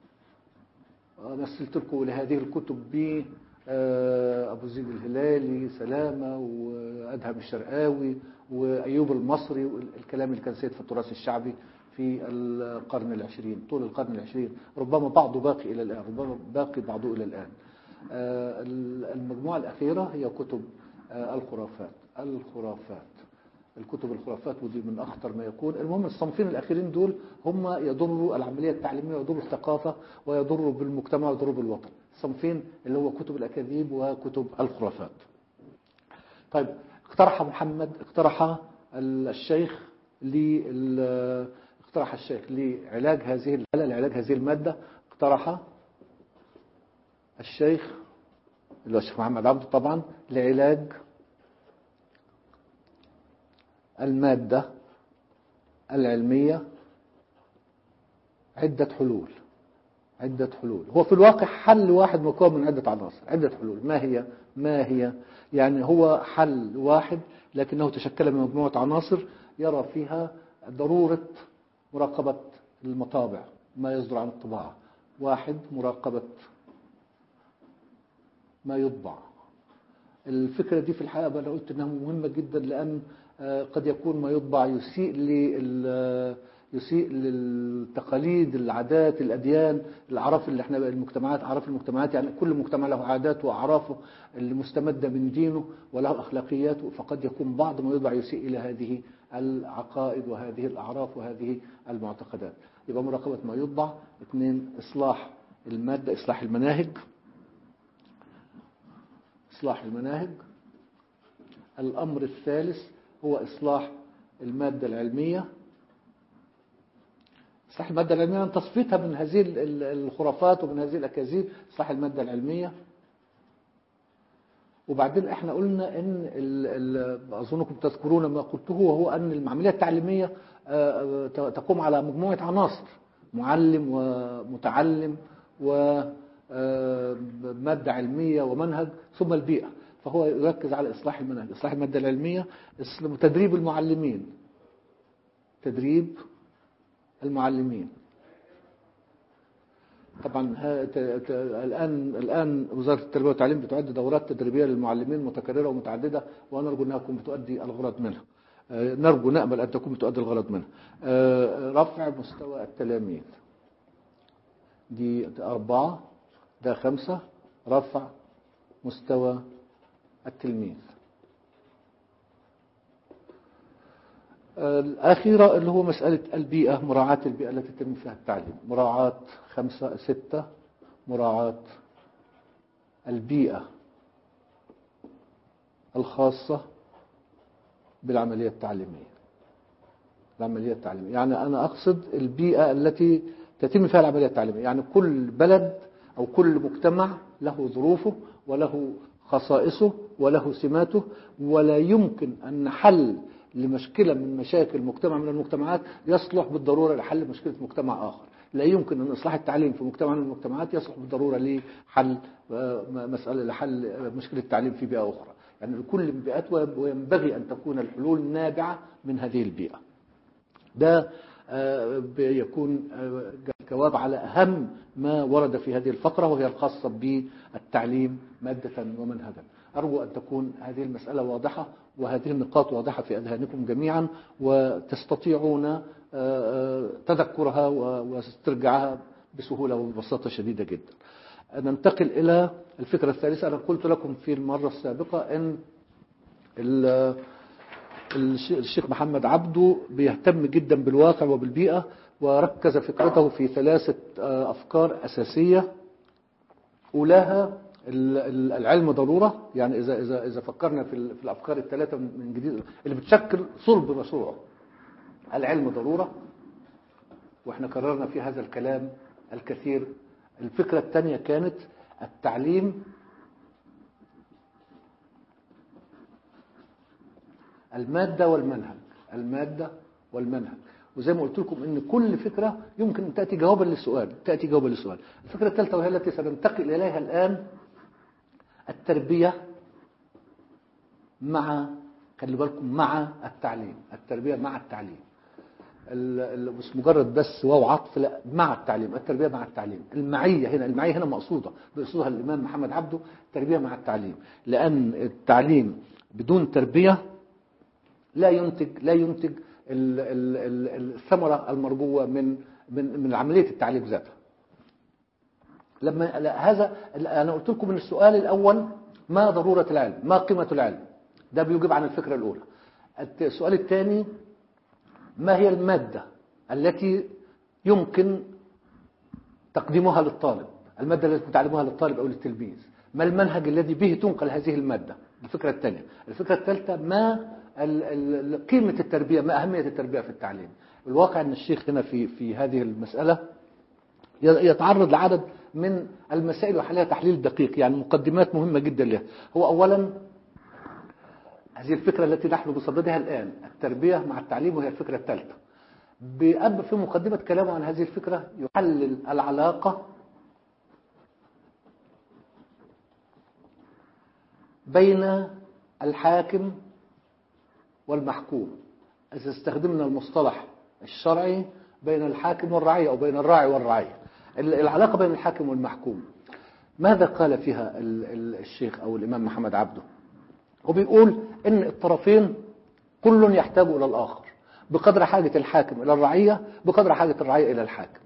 مثلت لكم لهذه الكتب ب آه، أبو زيد الهلالي سلامة وأدهم الشرقاوي وأيوب المصري والكلام اللي كان سيد في التراث الشعبي في القرن العشرين طول القرن العشرين ربما بعضه باقي إلى الآن ربما باقي بعضه إلى الآن آه، المجموعة الأخيرة هي كتب آه، الخرافات الخرافات الكتب الخرافات ودي من أخطر ما يكون المهم الصنفين الأخيرين دول هم يضروا العملية التعليمية ويضروا الثقافة ويضروا بالمجتمع ويضروا بالوطن الصنفين اللي هو كتب الأكاذيب وكتب الخرافات طيب اقترح محمد اقترح الشيخ لل- اقترح الشيخ لعلاج هذه الحالة لعلاج هذه المادة اقترح الشيخ اللي هو الشيخ محمد عبده طبعا لعلاج المادة العلمية عدة حلول عدة حلول هو في الواقع حل واحد مكون من عدة عناصر عدة حلول ما هي ما هي يعني هو حل واحد لكنه تشكل من مجموعة عناصر يرى فيها ضرورة مراقبة المطابع ما يصدر عن الطباعة واحد مراقبة ما يطبع الفكرة دي في الحقيقة أنا قلت إنها مهمة جدا لأن قد يكون ما يطبع يسيء لل يسيء للتقاليد العادات الأديان الأعراف اللي احنا المجتمعات أعراف المجتمعات يعني كل مجتمع له عاداته وأعرافه اللي مستمدة من دينه وله أخلاقياته فقد يكون بعض ما يطبع يسيء إلى هذه العقائد وهذه الأعراف وهذه المعتقدات يبقى مراقبة ما يطبع اثنين إصلاح المادة إصلاح المناهج إصلاح المناهج الأمر الثالث هو إصلاح المادة العلمية إصلاح المادة العلمية أن تصفيتها من هذه الخرافات ومن هذه الأكاذيب إصلاح المادة العلمية وبعدين احنا قلنا ان اظنكم تذكرون ما قلته وهو ان العمليه التعليميه تقوم على مجموعه عناصر معلم ومتعلم وماده علميه ومنهج ثم البيئه فهو يركز على اصلاح المنهج اصلاح الماده العلميه تدريب المعلمين تدريب المعلمين طبعا الان الان وزاره التربيه والتعليم بتعد دورات تدريبيه للمعلمين متكرره ومتعدده ونرجو انها تكون بتؤدي الغرض منها نرجو نامل ان تكون بتؤدي الغرض منها رفع مستوى التلاميذ دي أربعة ده خمسة رفع مستوى التلميذ الأخيرة اللي هو مسألة البيئة مراعاة البيئة التي يتم فيها التعليم مراعاة خمسة ستة مراعاة البيئة الخاصة بالعملية التعليمية العملية التعليمية يعني أنا أقصد البيئة التي تتم فيها العملية التعليمية يعني كل بلد أو كل مجتمع له ظروفه وله خصائصه وله سماته ولا يمكن أن حل لمشكلة من مشاكل مجتمع من المجتمعات يصلح بالضرورة لحل مشكلة مجتمع آخر لا يمكن أن إصلاح التعليم في مجتمع من المجتمعات يصلح بالضرورة لحل مسألة لحل مشكلة التعليم في بيئة أخرى يعني لكل البيئات وينبغي أن تكون الحلول نابعة من هذه البيئة ده بيكون جواب على أهم ما ورد في هذه الفقرة وهي الخاصة بالتعليم مادة ومنهجا أرجو أن تكون هذه المسألة واضحة وهذه النقاط واضحة في أذهانكم جميعا وتستطيعون تذكرها واسترجاعها بسهولة وببساطة شديدة جدا ننتقل إلى الفكرة الثالثة أنا قلت لكم في المرة السابقة أن الشيخ محمد عبده بيهتم جدا بالواقع وبالبيئة وركز فكرته في ثلاثة أفكار أساسية أولاها العلم ضرورة يعني إذا إذا إذا فكرنا في الأفكار الثلاثة من جديد اللي بتشكل صلب مشروعه العلم ضرورة واحنا كررنا في هذا الكلام الكثير الفكرة الثانية كانت التعليم المادة والمنهج المادة والمنهج وزي ما قلت لكم ان كل فكرة يمكن ان تأتي جوابا للسؤال تأتي جوابا للسؤال الفكرة الثالثة وهي التي سننتقل إليها الآن التربية مع خلي بالكم مع التعليم التربية مع التعليم مش مجرد بس واو عطف لا مع التعليم التربية مع التعليم المعية هنا المعية هنا مقصودة بيقصدها الإمام محمد عبده التربية مع التعليم لأن التعليم بدون تربية لا ينتج لا ينتج الثمرة المرجوة من من من عملية التعليم ذاتها لما هذا أنا قلت لكم من السؤال الأول ما ضرورة العلم ما قيمة العلم ده بيجيب عن الفكرة الأولى السؤال الثاني ما هي المادة التي يمكن تقديمها للطالب المادة التي تعلمها للطالب أو للتلميذ ما المنهج الذي به تنقل هذه المادة الفكرة الثانية الفكرة الثالثة ما قيمة التربية ما أهمية التربية في التعليم الواقع أن الشيخ هنا في في هذه المسألة يتعرض لعدد من المسائل وحلها تحليل دقيق يعني مقدمات مهمة جدا له هو أولا هذه الفكرة التي نحن بصددها الآن التربية مع التعليم وهي الفكرة الثالثة بأب في مقدمة كلامه عن هذه الفكرة يحلل العلاقة بين الحاكم والمحكوم إذا استخدمنا المصطلح الشرعي بين الحاكم والرعية أو بين الراعي والرعية العلاقة بين الحاكم والمحكوم ماذا قال فيها الشيخ أو الإمام محمد عبده وبيقول إن الطرفين كل يحتاج إلى الآخر بقدر حاجة الحاكم إلى الرعية بقدر حاجة الرعية إلى الحاكم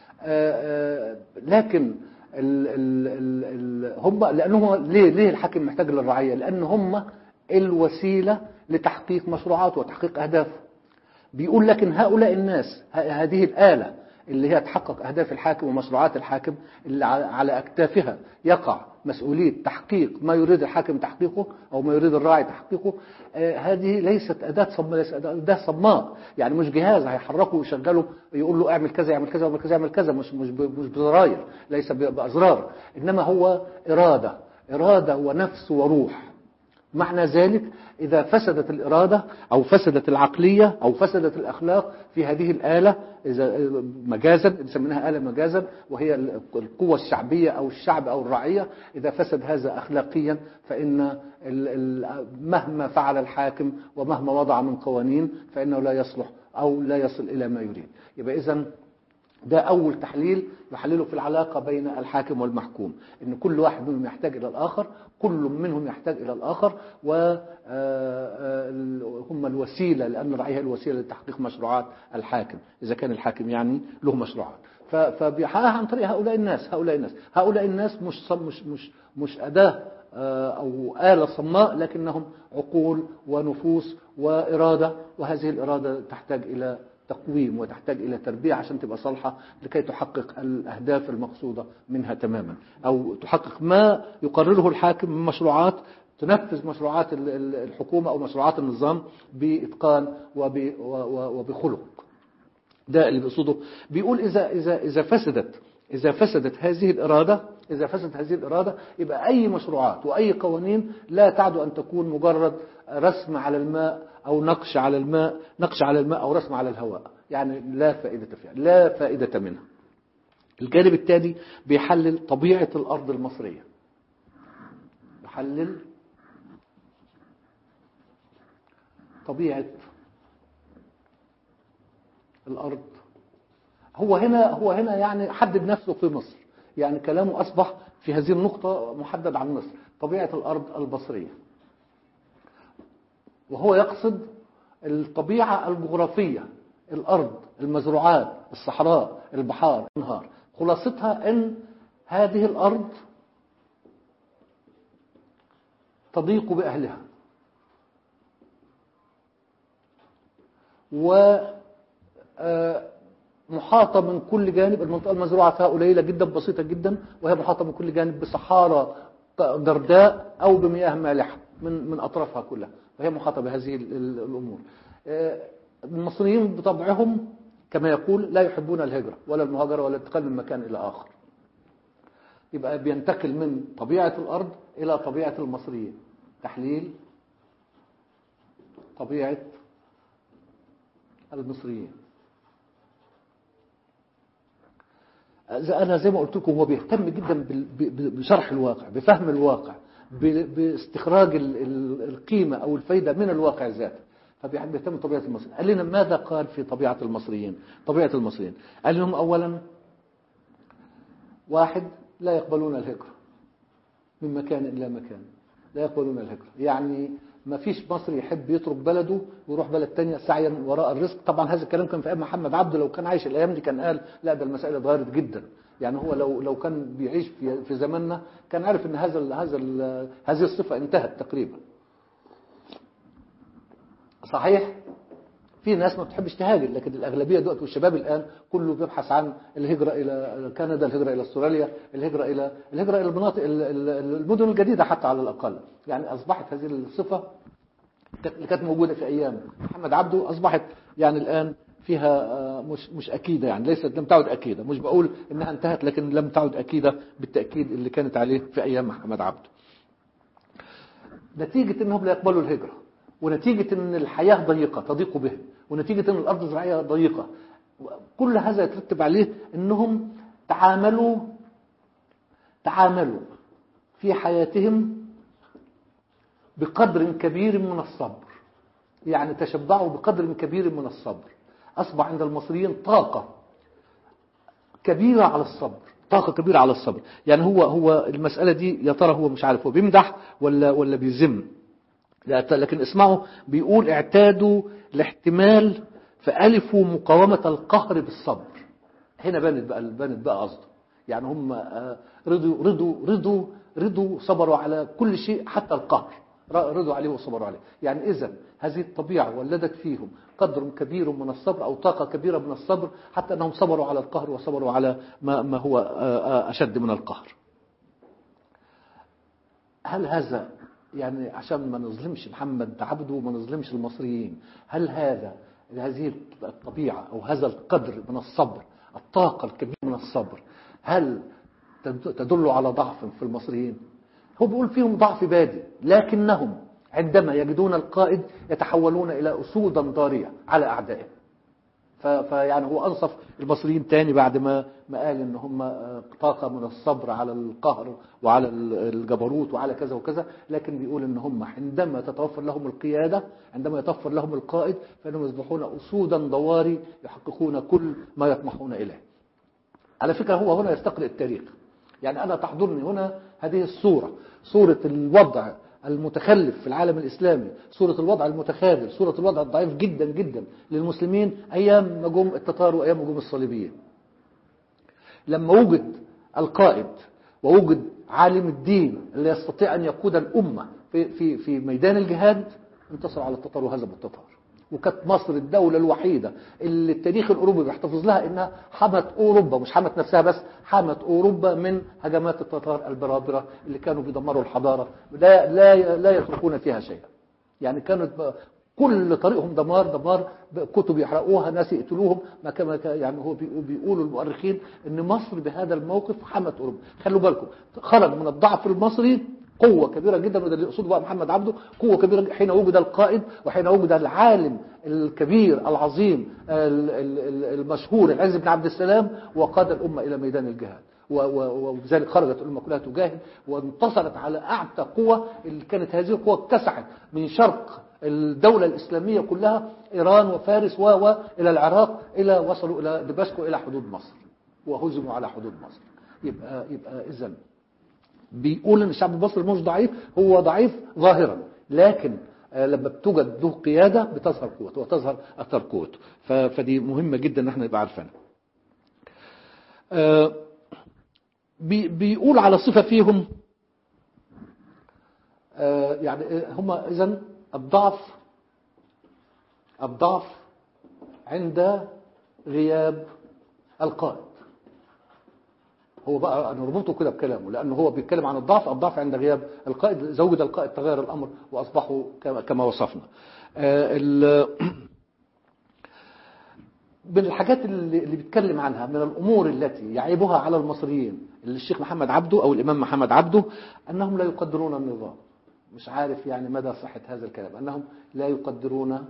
لكن ال ال ال ال هم لأنه ليه ليه الحاكم محتاج للرعية لأن هم الوسيلة لتحقيق مشروعاته وتحقيق أهدافه بيقول لكن هؤلاء الناس هذه الآلة اللي هي تحقق أهداف الحاكم ومشروعات الحاكم اللي على أكتافها يقع مسؤولية تحقيق ما يريد الحاكم تحقيقه أو ما يريد الراعي تحقيقه آه هذه ليست أداة صماء ليست أداة صماء يعني مش جهاز هيحركه ويشغله يقول له اعمل كذا اعمل كذا اعمل كذا اعمل كذا مش مش مش بزراير ليس بأزرار إنما هو إرادة إرادة ونفس وروح معنى ذلك إذا فسدت الإرادة أو فسدت العقلية أو فسدت الأخلاق في هذه الآلة إذا مجازا نسميها آلة مجازا وهي القوة الشعبية أو الشعب أو الرعية إذا فسد هذا أخلاقيا فإن مهما فعل الحاكم ومهما وضع من قوانين فإنه لا يصلح أو لا يصل إلى ما يريد يبقى إذا ده أول تحليل يحلله في العلاقة بين الحاكم والمحكوم إن كل واحد منهم يحتاج إلى الآخر كل منهم يحتاج إلى الآخر وهم الوسيلة لأن الرعية الوسيلة لتحقيق مشروعات الحاكم إذا كان الحاكم يعني له مشروعات فبيحققها عن طريق هؤلاء الناس هؤلاء الناس هؤلاء الناس مش مش مش مش أداة أو آلة صماء لكنهم عقول ونفوس وإرادة وهذه الإرادة تحتاج إلى تقويم وتحتاج إلى تربية عشان تبقى صالحة لكي تحقق الأهداف المقصودة منها تماما أو تحقق ما يقرره الحاكم من مشروعات تنفذ مشروعات الحكومة أو مشروعات النظام بإتقان وبخلق ده اللي بيقصده بيقول إذا, إذا, إذا فسدت إذا فسدت هذه الإرادة إذا فسدت هذه الإرادة يبقى أي مشروعات وأي قوانين لا تعد أن تكون مجرد رسم على الماء أو نقش على الماء نقش على الماء أو رسم على الهواء يعني لا فائدة فيها لا فائدة منها الجانب الثاني بيحلل طبيعة الأرض المصرية بيحلل طبيعة الأرض هو هنا هو هنا يعني حدد نفسه في مصر يعني كلامه أصبح في هذه النقطة محدد عن مصر طبيعة الأرض البصرية وهو يقصد الطبيعة الجغرافية الأرض المزروعات الصحراء البحار الأنهار خلاصتها أن هذه الأرض تضيق بأهلها ومحاطة من كل جانب المنطقة المزروعة فيها قليلة جدا بسيطة جدا وهي محاطة من كل جانب بصحارى جرداء أو بمياه مالحة من من أطرافها كلها وهي محاطة بهذه الأمور المصريين بطبعهم كما يقول لا يحبون الهجرة ولا المهاجرة ولا الانتقال من مكان إلى آخر يبقى بينتقل من طبيعة الأرض إلى طبيعة المصريين تحليل طبيعة المصريين أنا زي ما قلت لكم هو بيهتم جدا بشرح الواقع بفهم الواقع باستخراج القيمة أو الفايدة من الواقع ذاته فبيهتم بطبيعة المصريين قال لنا ماذا قال في طبيعة المصريين طبيعة المصريين قال لهم أولا واحد لا يقبلون الهجرة من مكان إلى مكان لا يقبلون الهجرة يعني ما فيش مصري يحب يترك بلده ويروح بلد تانية سعيا وراء الرزق طبعا هذا الكلام كان في أيام محمد عبده لو كان عايش الأيام دي كان قال لا ده المسائل اتغيرت جدا يعني هو لو لو كان بيعيش في في زماننا كان عارف ان هذا ال هذا ال هذه الصفة انتهت تقريبا صحيح في ناس ما بتحبش تهاجر لكن الأغلبية دلوقتي والشباب الآن كله بيبحث عن الهجرة إلى كندا الهجرة إلى استراليا الهجرة إلى الهجرة إلى المناطق المدن الجديدة حتى على الأقل يعني أصبحت هذه الصفة اللي كانت موجودة في أيام محمد عبده أصبحت يعني الآن فيها مش مش أكيدة يعني ليست لم تعد أكيدة مش بقول إنها انتهت لكن لم تعد أكيدة بالتأكيد اللي كانت عليه في أيام محمد عبده نتيجة إنهم لا يقبلوا الهجرة ونتيجة ان الحياة ضيقة تضيق بهم ونتيجة ان الارض الزراعية ضيقة كل هذا يترتب عليه انهم تعاملوا تعاملوا في حياتهم بقدر كبير من الصبر يعني تشبعوا بقدر كبير من الصبر أصبح عند المصريين طاقة كبيرة على الصبر طاقة كبيرة على الصبر يعني هو هو المسألة دي يا ترى هو مش عارف هو بيمدح ولا ولا بيذم لا، لكن اسمعوا بيقول اعتادوا الاحتمال فألفوا مقاومة القهر بالصبر هنا بانت بقى بانت بقى قصده يعني هم آه، رضوا رضوا رضوا رضوا صبروا على كل شيء حتى القهر ر- رضوا عليه وصبروا عليه يعني إذا هذه الطبيعة ولدت فيهم قدر كبير من الصبر أو طاقة كبيرة من الصبر حتى أنهم صبروا على القهر وصبروا على ما, ما هو آه، آه، أشد من القهر هل هذا يعني عشان ما نظلمش محمد عبده وما نظلمش المصريين هل هذا هذه الطبيعة أو هذا القدر من الصبر الطاقة الكبيرة من الصبر هل تد- تدل على ضعف في المصريين هو بيقول فيهم ضعف بادي لكنهم عندما يجدون القائد يتحولون إلى أسودا ضارية على أعدائهم ف- فيعني هو انصف المصريين تاني بعد ما ما قال ان هم آه، طاقه من الصبر على القهر وعلى ال- الجبروت وعلى كذا وكذا لكن بيقول ان هم عندما تتوفر لهم القياده عندما يتوفر لهم القائد فانهم يصبحون اسودا ضواري يحققون كل ما يطمحون اليه. على فكره هو هنا يستقرئ التاريخ. يعني انا تحضرني هنا هذه الصوره صوره الوضع المتخلف في العالم الإسلامي صورة الوضع المتخاذل صورة الوضع الضعيف جدا جدا للمسلمين أيام ما جم التتار وأيام ما جم الصليبيين لما وجد القائد ووجد عالم الدين اللي يستطيع أن يقود الأمة في, في, في ميدان الجهاد انتصر على التتار وهزم التتار وكانت مصر الدولة الوحيدة اللي التاريخ الأوروبي بيحتفظ لها إنها حمت أوروبا مش حمت نفسها بس حمت أوروبا من هجمات التتار البرابرة اللي كانوا بيدمروا الحضارة لا, لا, لا يتركون فيها شيئا يعني كانت بقى كل طريقهم دمار دمار كتب يحرقوها ناس يقتلوهم ما كما كان- يعني هو بيقول- بيقولوا المؤرخين ان مصر بهذا الموقف حمت اوروبا خلوا بالكم خرج من الضعف المصري قوة كبيرة جدا وده اللي يقصده بقى محمد عبده قوة كبيرة حين وجد القائد وحين وجد العالم الكبير العظيم ال- ال- ال- المشهور العز بن عبد السلام وقاد الأمة إلى ميدان الجهاد و- و- وبذلك خرجت الأمة كلها تجاهد وانتصرت على أعتى قوة اللي كانت هذه القوة اتسعت من شرق الدولة الإسلامية كلها إيران وفارس و و إلى العراق إلى وصلوا إلى دمشق وإلى حدود مصر وهزموا على حدود مصر يبقى يبقى إذا بيقول ان الشعب المصري مش ضعيف هو ضعيف ظاهرا لكن آه، لما بتوجد له قياده بتظهر قوته وتظهر اثر قوته ف- فدي مهمه جدا ان احنا نبقى عارفينها آه، بي- بيقول على صفه فيهم آه، يعني هم اذا الضعف الضعف عند غياب القائد هو بقى نربطه كده بكلامه لانه هو بيتكلم عن الضعف الضعف عند غياب القائد اذا وجد القائد تغير الامر واصبحوا كما- كما وصفنا آه، ال- من الحاجات اللي اللي بيتكلم عنها من الامور التي يعيبها على المصريين اللي الشيخ محمد عبده او الامام محمد عبده انهم لا يقدرون النظام مش عارف يعني مدى صحه هذا الكلام انهم لا يقدرون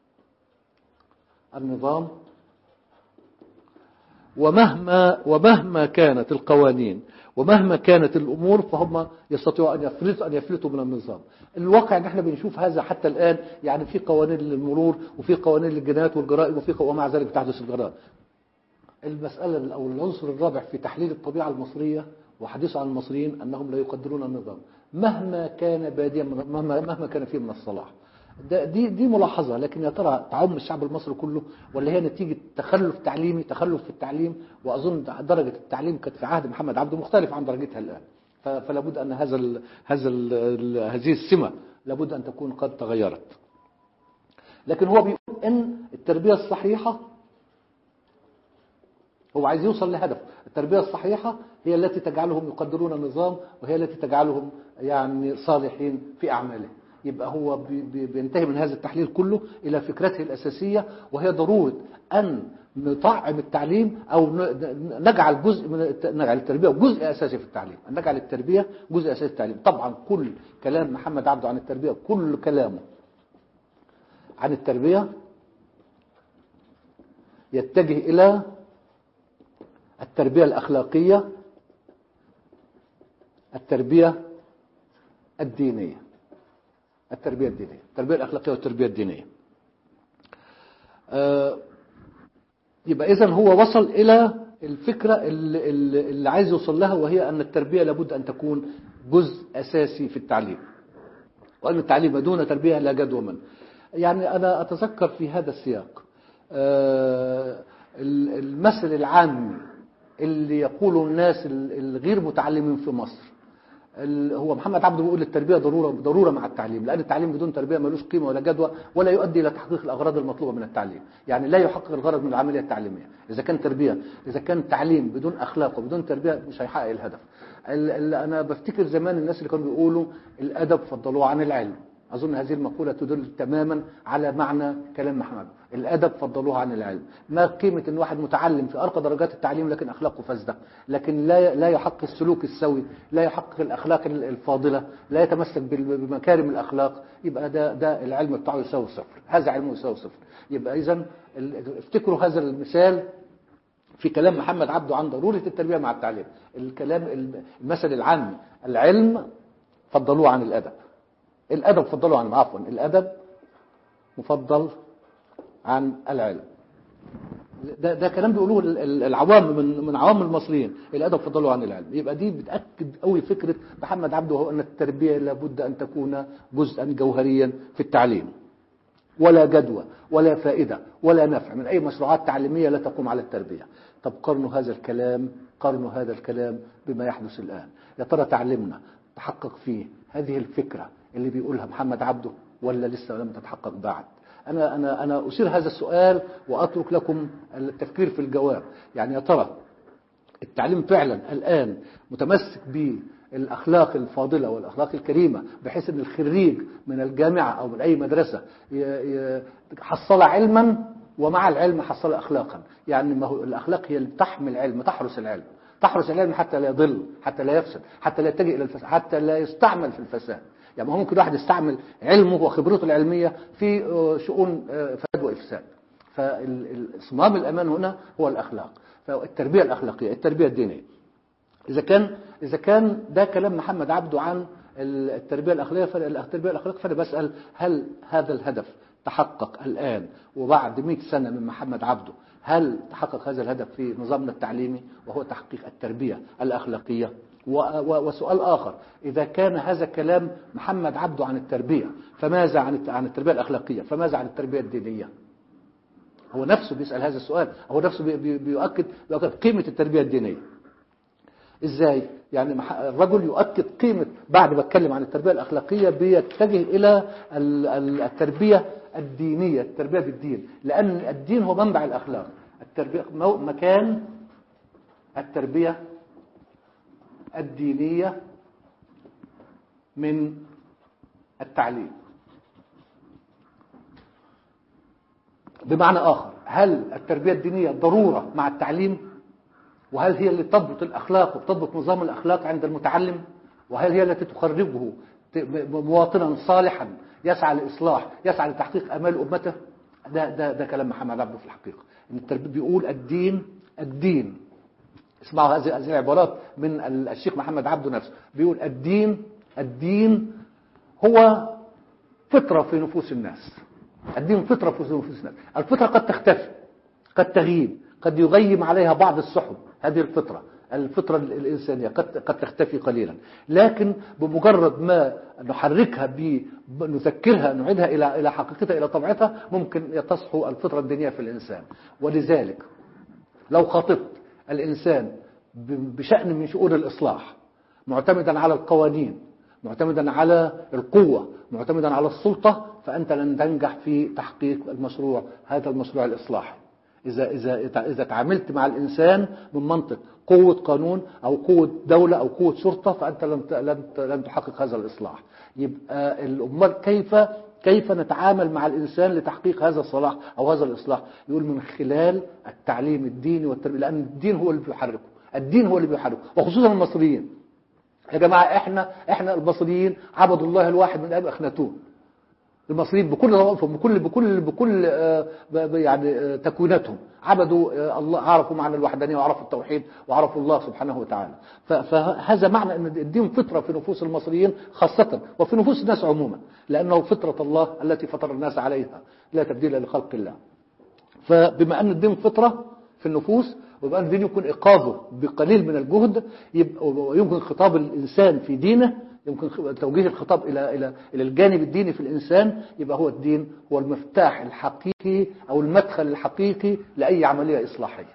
النظام ومهما ومهما كانت القوانين ومهما كانت الامور فهم يستطيعوا ان يفلتوا ان يفلتوا من النظام. الواقع ان احنا بنشوف هذا حتى الان يعني في قوانين للمرور وفي قوانين للجنايات والجرائم وفي قو- ومع ذلك بتحدث الجرائم. المساله او العنصر الرابع في تحليل الطبيعه المصريه وحديثه عن المصريين انهم لا يقدرون النظام مهما كان باديا من- مهما مهما كان فيه من الصلاح. ده دي دي ملاحظه لكن يا ترى تعم الشعب المصري كله ولا هي نتيجه تخلف تعليمي تخلف في التعليم واظن درجه التعليم كانت في عهد محمد عبده مختلفه عن درجتها الان ف- فلا بد ان هذا ال هذا ال هذه السمه لابد ان تكون قد تغيرت لكن هو بيقول ان التربيه الصحيحه هو عايز يوصل لهدف التربية الصحيحة هي التي تجعلهم يقدرون النظام وهي التي تجعلهم يعني صالحين في أعمالهم يبقى هو بي- بي- بينتهي من هذا التحليل كله إلى فكرته الأساسية وهي ضرورة أن نطعم التعليم أو ن- ن- نجعل جزء من الت- نجعل التربية جزء أساسي في التعليم أن نجعل التربية جزء أساسي في التعليم طبعا كل كلام محمد عبده عن التربية كل كلامه عن التربية يتجه إلى التربية الأخلاقية التربية الدينية التربية الدينية التربية الأخلاقية والتربية الدينية آه، يبقى إذن هو وصل إلى الفكرة اللي, اللي اللي عايز يوصل لها وهي أن التربية لابد أن تكون جزء أساسي في التعليم وأن التعليم دون تربية لا جدوى منه يعني أنا أتذكر في هذا السياق آه، المثل العام اللي يقوله الناس الغير متعلمين في مصر ال- هو محمد عبده بيقول التربية ضرورة ضرورة مع التعليم لأن التعليم بدون تربية ملوش قيمة ولا جدوى ولا يؤدي إلى تحقيق الأغراض المطلوبة من التعليم يعني لا يحقق الغرض من العملية التعليمية إذا كان تربية إذا كان تعليم بدون أخلاق وبدون تربية مش هيحقق الهدف ال- ال- أنا بفتكر زمان الناس اللي كانوا بيقولوا الأدب فضلوه عن العلم أظن هذه المقولة تدل تماما على معنى كلام محمد الأدب فضلوه عن العلم ما قيمة أن واحد متعلم في أرقى درجات التعليم لكن أخلاقه فاسدة لكن لا لا يحقق السلوك السوي لا يحقق الأخلاق الفاضلة لا يتمسك بال- بمكارم الأخلاق يبقى ده ده العلم بتاعه يساوي صفر هذا علمه يساوي صفر يبقى إذا افتكروا هذا المثال في كلام محمد عبده عن ضرورة التربية مع التعليم الكلام المثل العام العلم فضلوه عن الأدب الأدب فضلوا عن عفوا الأدب مفضل عن العلم ده, ده كلام بيقولوه ال- ال- العوام من من عوام المصريين الادب فضلوا عن العلم يبقى دي بتاكد قوي فكره محمد عبده وهو ان التربيه لابد ان تكون جزءا جوهريا في التعليم ولا جدوى ولا فائده ولا نفع من اي مشروعات تعليميه لا تقوم على التربيه طب قارنوا هذا الكلام قارنوا هذا الكلام بما يحدث الان يا ترى تعلمنا تحقق فيه هذه الفكره اللي بيقولها محمد عبده ولا لسه لم تتحقق بعد أنا أنا أنا أثير هذا السؤال وأترك لكم التفكير في الجواب يعني يا ترى التعليم فعلا الآن متمسك بالأخلاق الفاضلة والأخلاق الكريمة بحيث أن الخريج من الجامعة أو من أي مدرسة ي- ي- حصل علما ومع العلم حصل أخلاقا يعني ما هو الأخلاق هي اللي تحمل علم تحرس العلم تحرس العلم حتى لا يضل حتى لا يفسد حتى لا يتجه إلى الفساد حتى لا يستعمل في الفساد يعني ما هو ممكن واحد يستعمل علمه وخبرته العلمية في آه، شؤون آه، فساد وإفساد فصمام الأمان هنا هو الأخلاق فالتربية الأخلاقية التربية الدينية إذا كان إذا كان ده كلام محمد عبده عن التربية الأخلاقية فأنا- التربية الأخلاقية فأنا بسأل هل هذا الهدف تحقق الآن وبعد 100 سنة من محمد عبده هل تحقق هذا الهدف في نظامنا التعليمي وهو تحقيق التربية الأخلاقية و- و- وسؤال آخر إذا كان هذا كلام محمد عبده عن التربية فماذا عن الت- عن التربية الأخلاقية فماذا عن التربية الدينية هو نفسه بيسأل هذا السؤال هو نفسه بي- بي- بيؤكد بيؤكد قيمة التربية الدينية ازاي يعني مح- الرجل يؤكد قيمة بعد ما اتكلم عن التربية الأخلاقية بيتجه إلى ال- ال- التربية الدينية التربية بالدين لأن الدين هو منبع الأخلاق التربية مو- مكان التربية الدينية من التعليم بمعنى آخر هل التربية الدينية ضرورة مع التعليم وهل هي اللي تضبط الأخلاق وتضبط نظام الأخلاق عند المتعلم وهل هي التي تخرجه ت- مواطنا صالحا يسعى للإصلاح يسعى لتحقيق أمال أمته ده, ده, ده كلام محمد عبده في الحقيقة إن التربية بيقول الدين الدين اسمعوا هذه هذه العبارات من ال- الشيخ محمد عبده نفسه بيقول الدين الدين هو فطرة في نفوس الناس الدين فطرة في نفوس الناس الفطرة قد تختفي قد تغيب قد يغيم عليها بعض السحب هذه الفطرة الفطرة الإنسانية قد قد تختفي قليلا لكن بمجرد ما نحركها ب- نذكرها نعيدها إلى إلى حقيقتها إلى طبيعتها ممكن تصحو الفطرة الدينية في الإنسان ولذلك لو خاطبت الإنسان ب- بشأن من شؤون الإصلاح معتمدا على القوانين معتمدا على القوة معتمدا على السلطة فأنت لن تنجح في تحقيق المشروع هذا المشروع الإصلاحي إذا إذا إذا تعاملت مع الإنسان من منطق قوة قانون أو قوة دولة أو قوة شرطة فأنت لن ت- لن ت- لن تحقق هذا الإصلاح يبقى الأمال كيف كيف نتعامل مع الإنسان لتحقيق هذا الصلاح أو هذا الإصلاح يقول من خلال التعليم الديني والتربية لأن الدين هو اللي بيحركه الدين هو اللي بيحركه وخصوصا المصريين يا جماعة احنا احنا المصريين عبدوا الله الواحد من ابي اخناتون المصريين بكل طوائفهم بكل بكل بكل آه، ب- ب- يعني آه، تكويناتهم عبدوا آه، الله عرفوا معنى الوحدانيه وعرفوا التوحيد وعرفوا الله سبحانه وتعالى ف- فهذا معنى ان الدين فطره في نفوس المصريين خاصه وفي نفوس الناس عموما لانه فطره الله التي فطر الناس عليها لا تبديل لخلق الله فبما ان الدين فطره في النفوس وبما ان الدين يمكن ايقاظه بقليل من الجهد يبقى ويمكن خطاب الانسان في دينه يمكن خ- توجيه الخطاب الى الى الى الجانب الديني في الانسان يبقى هو الدين هو المفتاح الحقيقي او المدخل الحقيقي لاي عمليه اصلاحيه.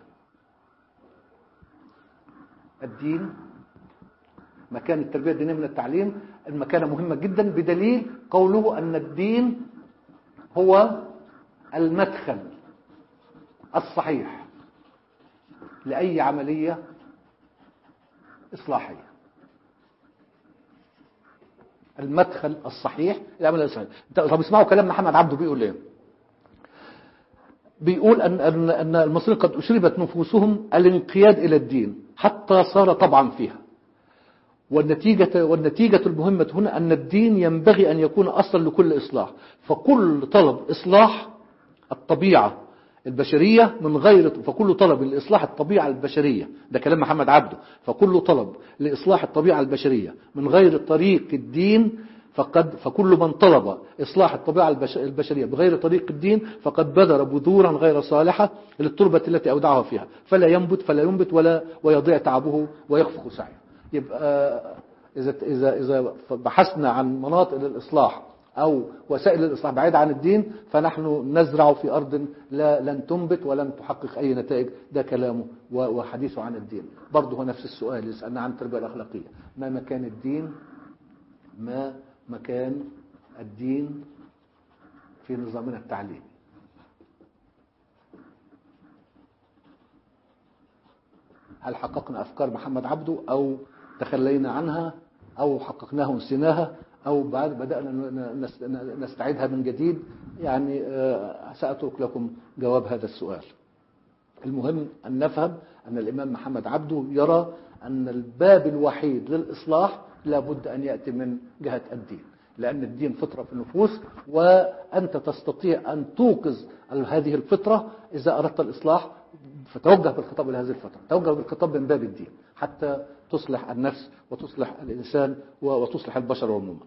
الدين مكان التربيه الدينيه من التعليم المكانه مهمه جدا بدليل قوله ان الدين هو المدخل الصحيح لأي عملية إصلاحية المدخل الصحيح للعملية الإصلاحية طب اسمعوا كلام محمد عبده بيقول ايه بيقول أن, أن, أن المصريين قد أشربت نفوسهم الانقياد إلى الدين حتى صار طبعا فيها والنتيجة, والنتيجة المهمة هنا أن الدين ينبغي أن يكون أصلا لكل إصلاح فكل طلب إصلاح الطبيعة البشرية من غير فكل طلب لإصلاح الطبيعة البشرية ده كلام محمد عبده فكل طلب لإصلاح الطبيعة البشرية من غير طريق الدين فقد فكل من طلب إصلاح الطبيعة البش- البشرية بغير طريق الدين فقد بذر بذورا غير صالحة للتربة التي أودعها فيها فلا ينبت فلا ينبت ولا ويضيع تعبه ويخفق سعيه يبقى إذا إذا إذا بحثنا عن مناطق للإصلاح أو وسائل الإصلاح بعيدة عن الدين فنحن نزرع في أرض لا لن تنبت ولن تحقق أي نتائج ده كلامه و- وحديثه عن الدين برضه هو نفس السؤال يسألنا عن التربية الأخلاقية ما مكان الدين ما مكان الدين في نظامنا التعليمي هل حققنا أفكار محمد عبده أو تخلينا عنها أو حققناها ونسيناها أو بعد بدأنا ن- نس- نستعيدها من جديد يعني آه، سأترك لكم جواب هذا السؤال المهم أن نفهم أن الإمام محمد عبده يرى أن الباب الوحيد للإصلاح لابد أن يأتي من جهة الدين لأن الدين فطرة في النفوس وأنت تستطيع أن توقظ هذه الفطرة إذا أردت الإصلاح فتوجه بالخطاب إلى هذه الفترة توجه بالخطاب من باب الدين حتى تصلح النفس وتصلح الإنسان وتصلح البشر عموما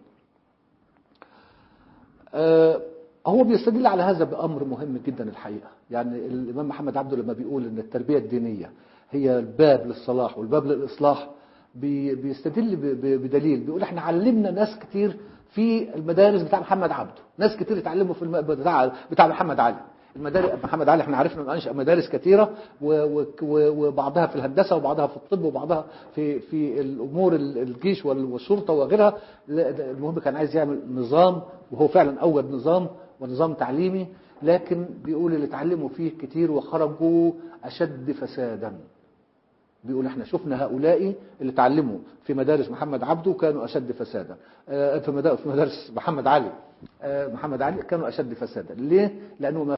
آه، هو بيستدل على هذا بأمر مهم جدا الحقيقة يعني الإمام محمد عبده لما بيقول أن التربية الدينية هي الباب للصلاح والباب للإصلاح بي- بيستدل ب- ب- بدليل بيقول احنا علمنا ناس كتير في المدارس بتاع محمد عبده ناس كتير اتعلموا في الم... بتاع بتاع محمد علي المدارس محمد علي احنا عرفنا انه انشا مدارس كثيره و... و... و- وبعضها في الهندسه وبعضها في الطب وبعضها في في الامور ال- الجيش وال- والشرطه وغيرها لا، ده المهم كان عايز يعمل نظام وهو فعلا اوجد نظام ونظام تعليمي لكن بيقول اللي اتعلموا فيه كتير وخرجوا اشد فسادا بيقول احنا شفنا هؤلاء اللي اتعلموا في مدارس محمد عبده كانوا اشد فسادا آه، في مدا- في مدارس محمد علي آه، محمد علي كانوا اشد فسادا ليه لانه ما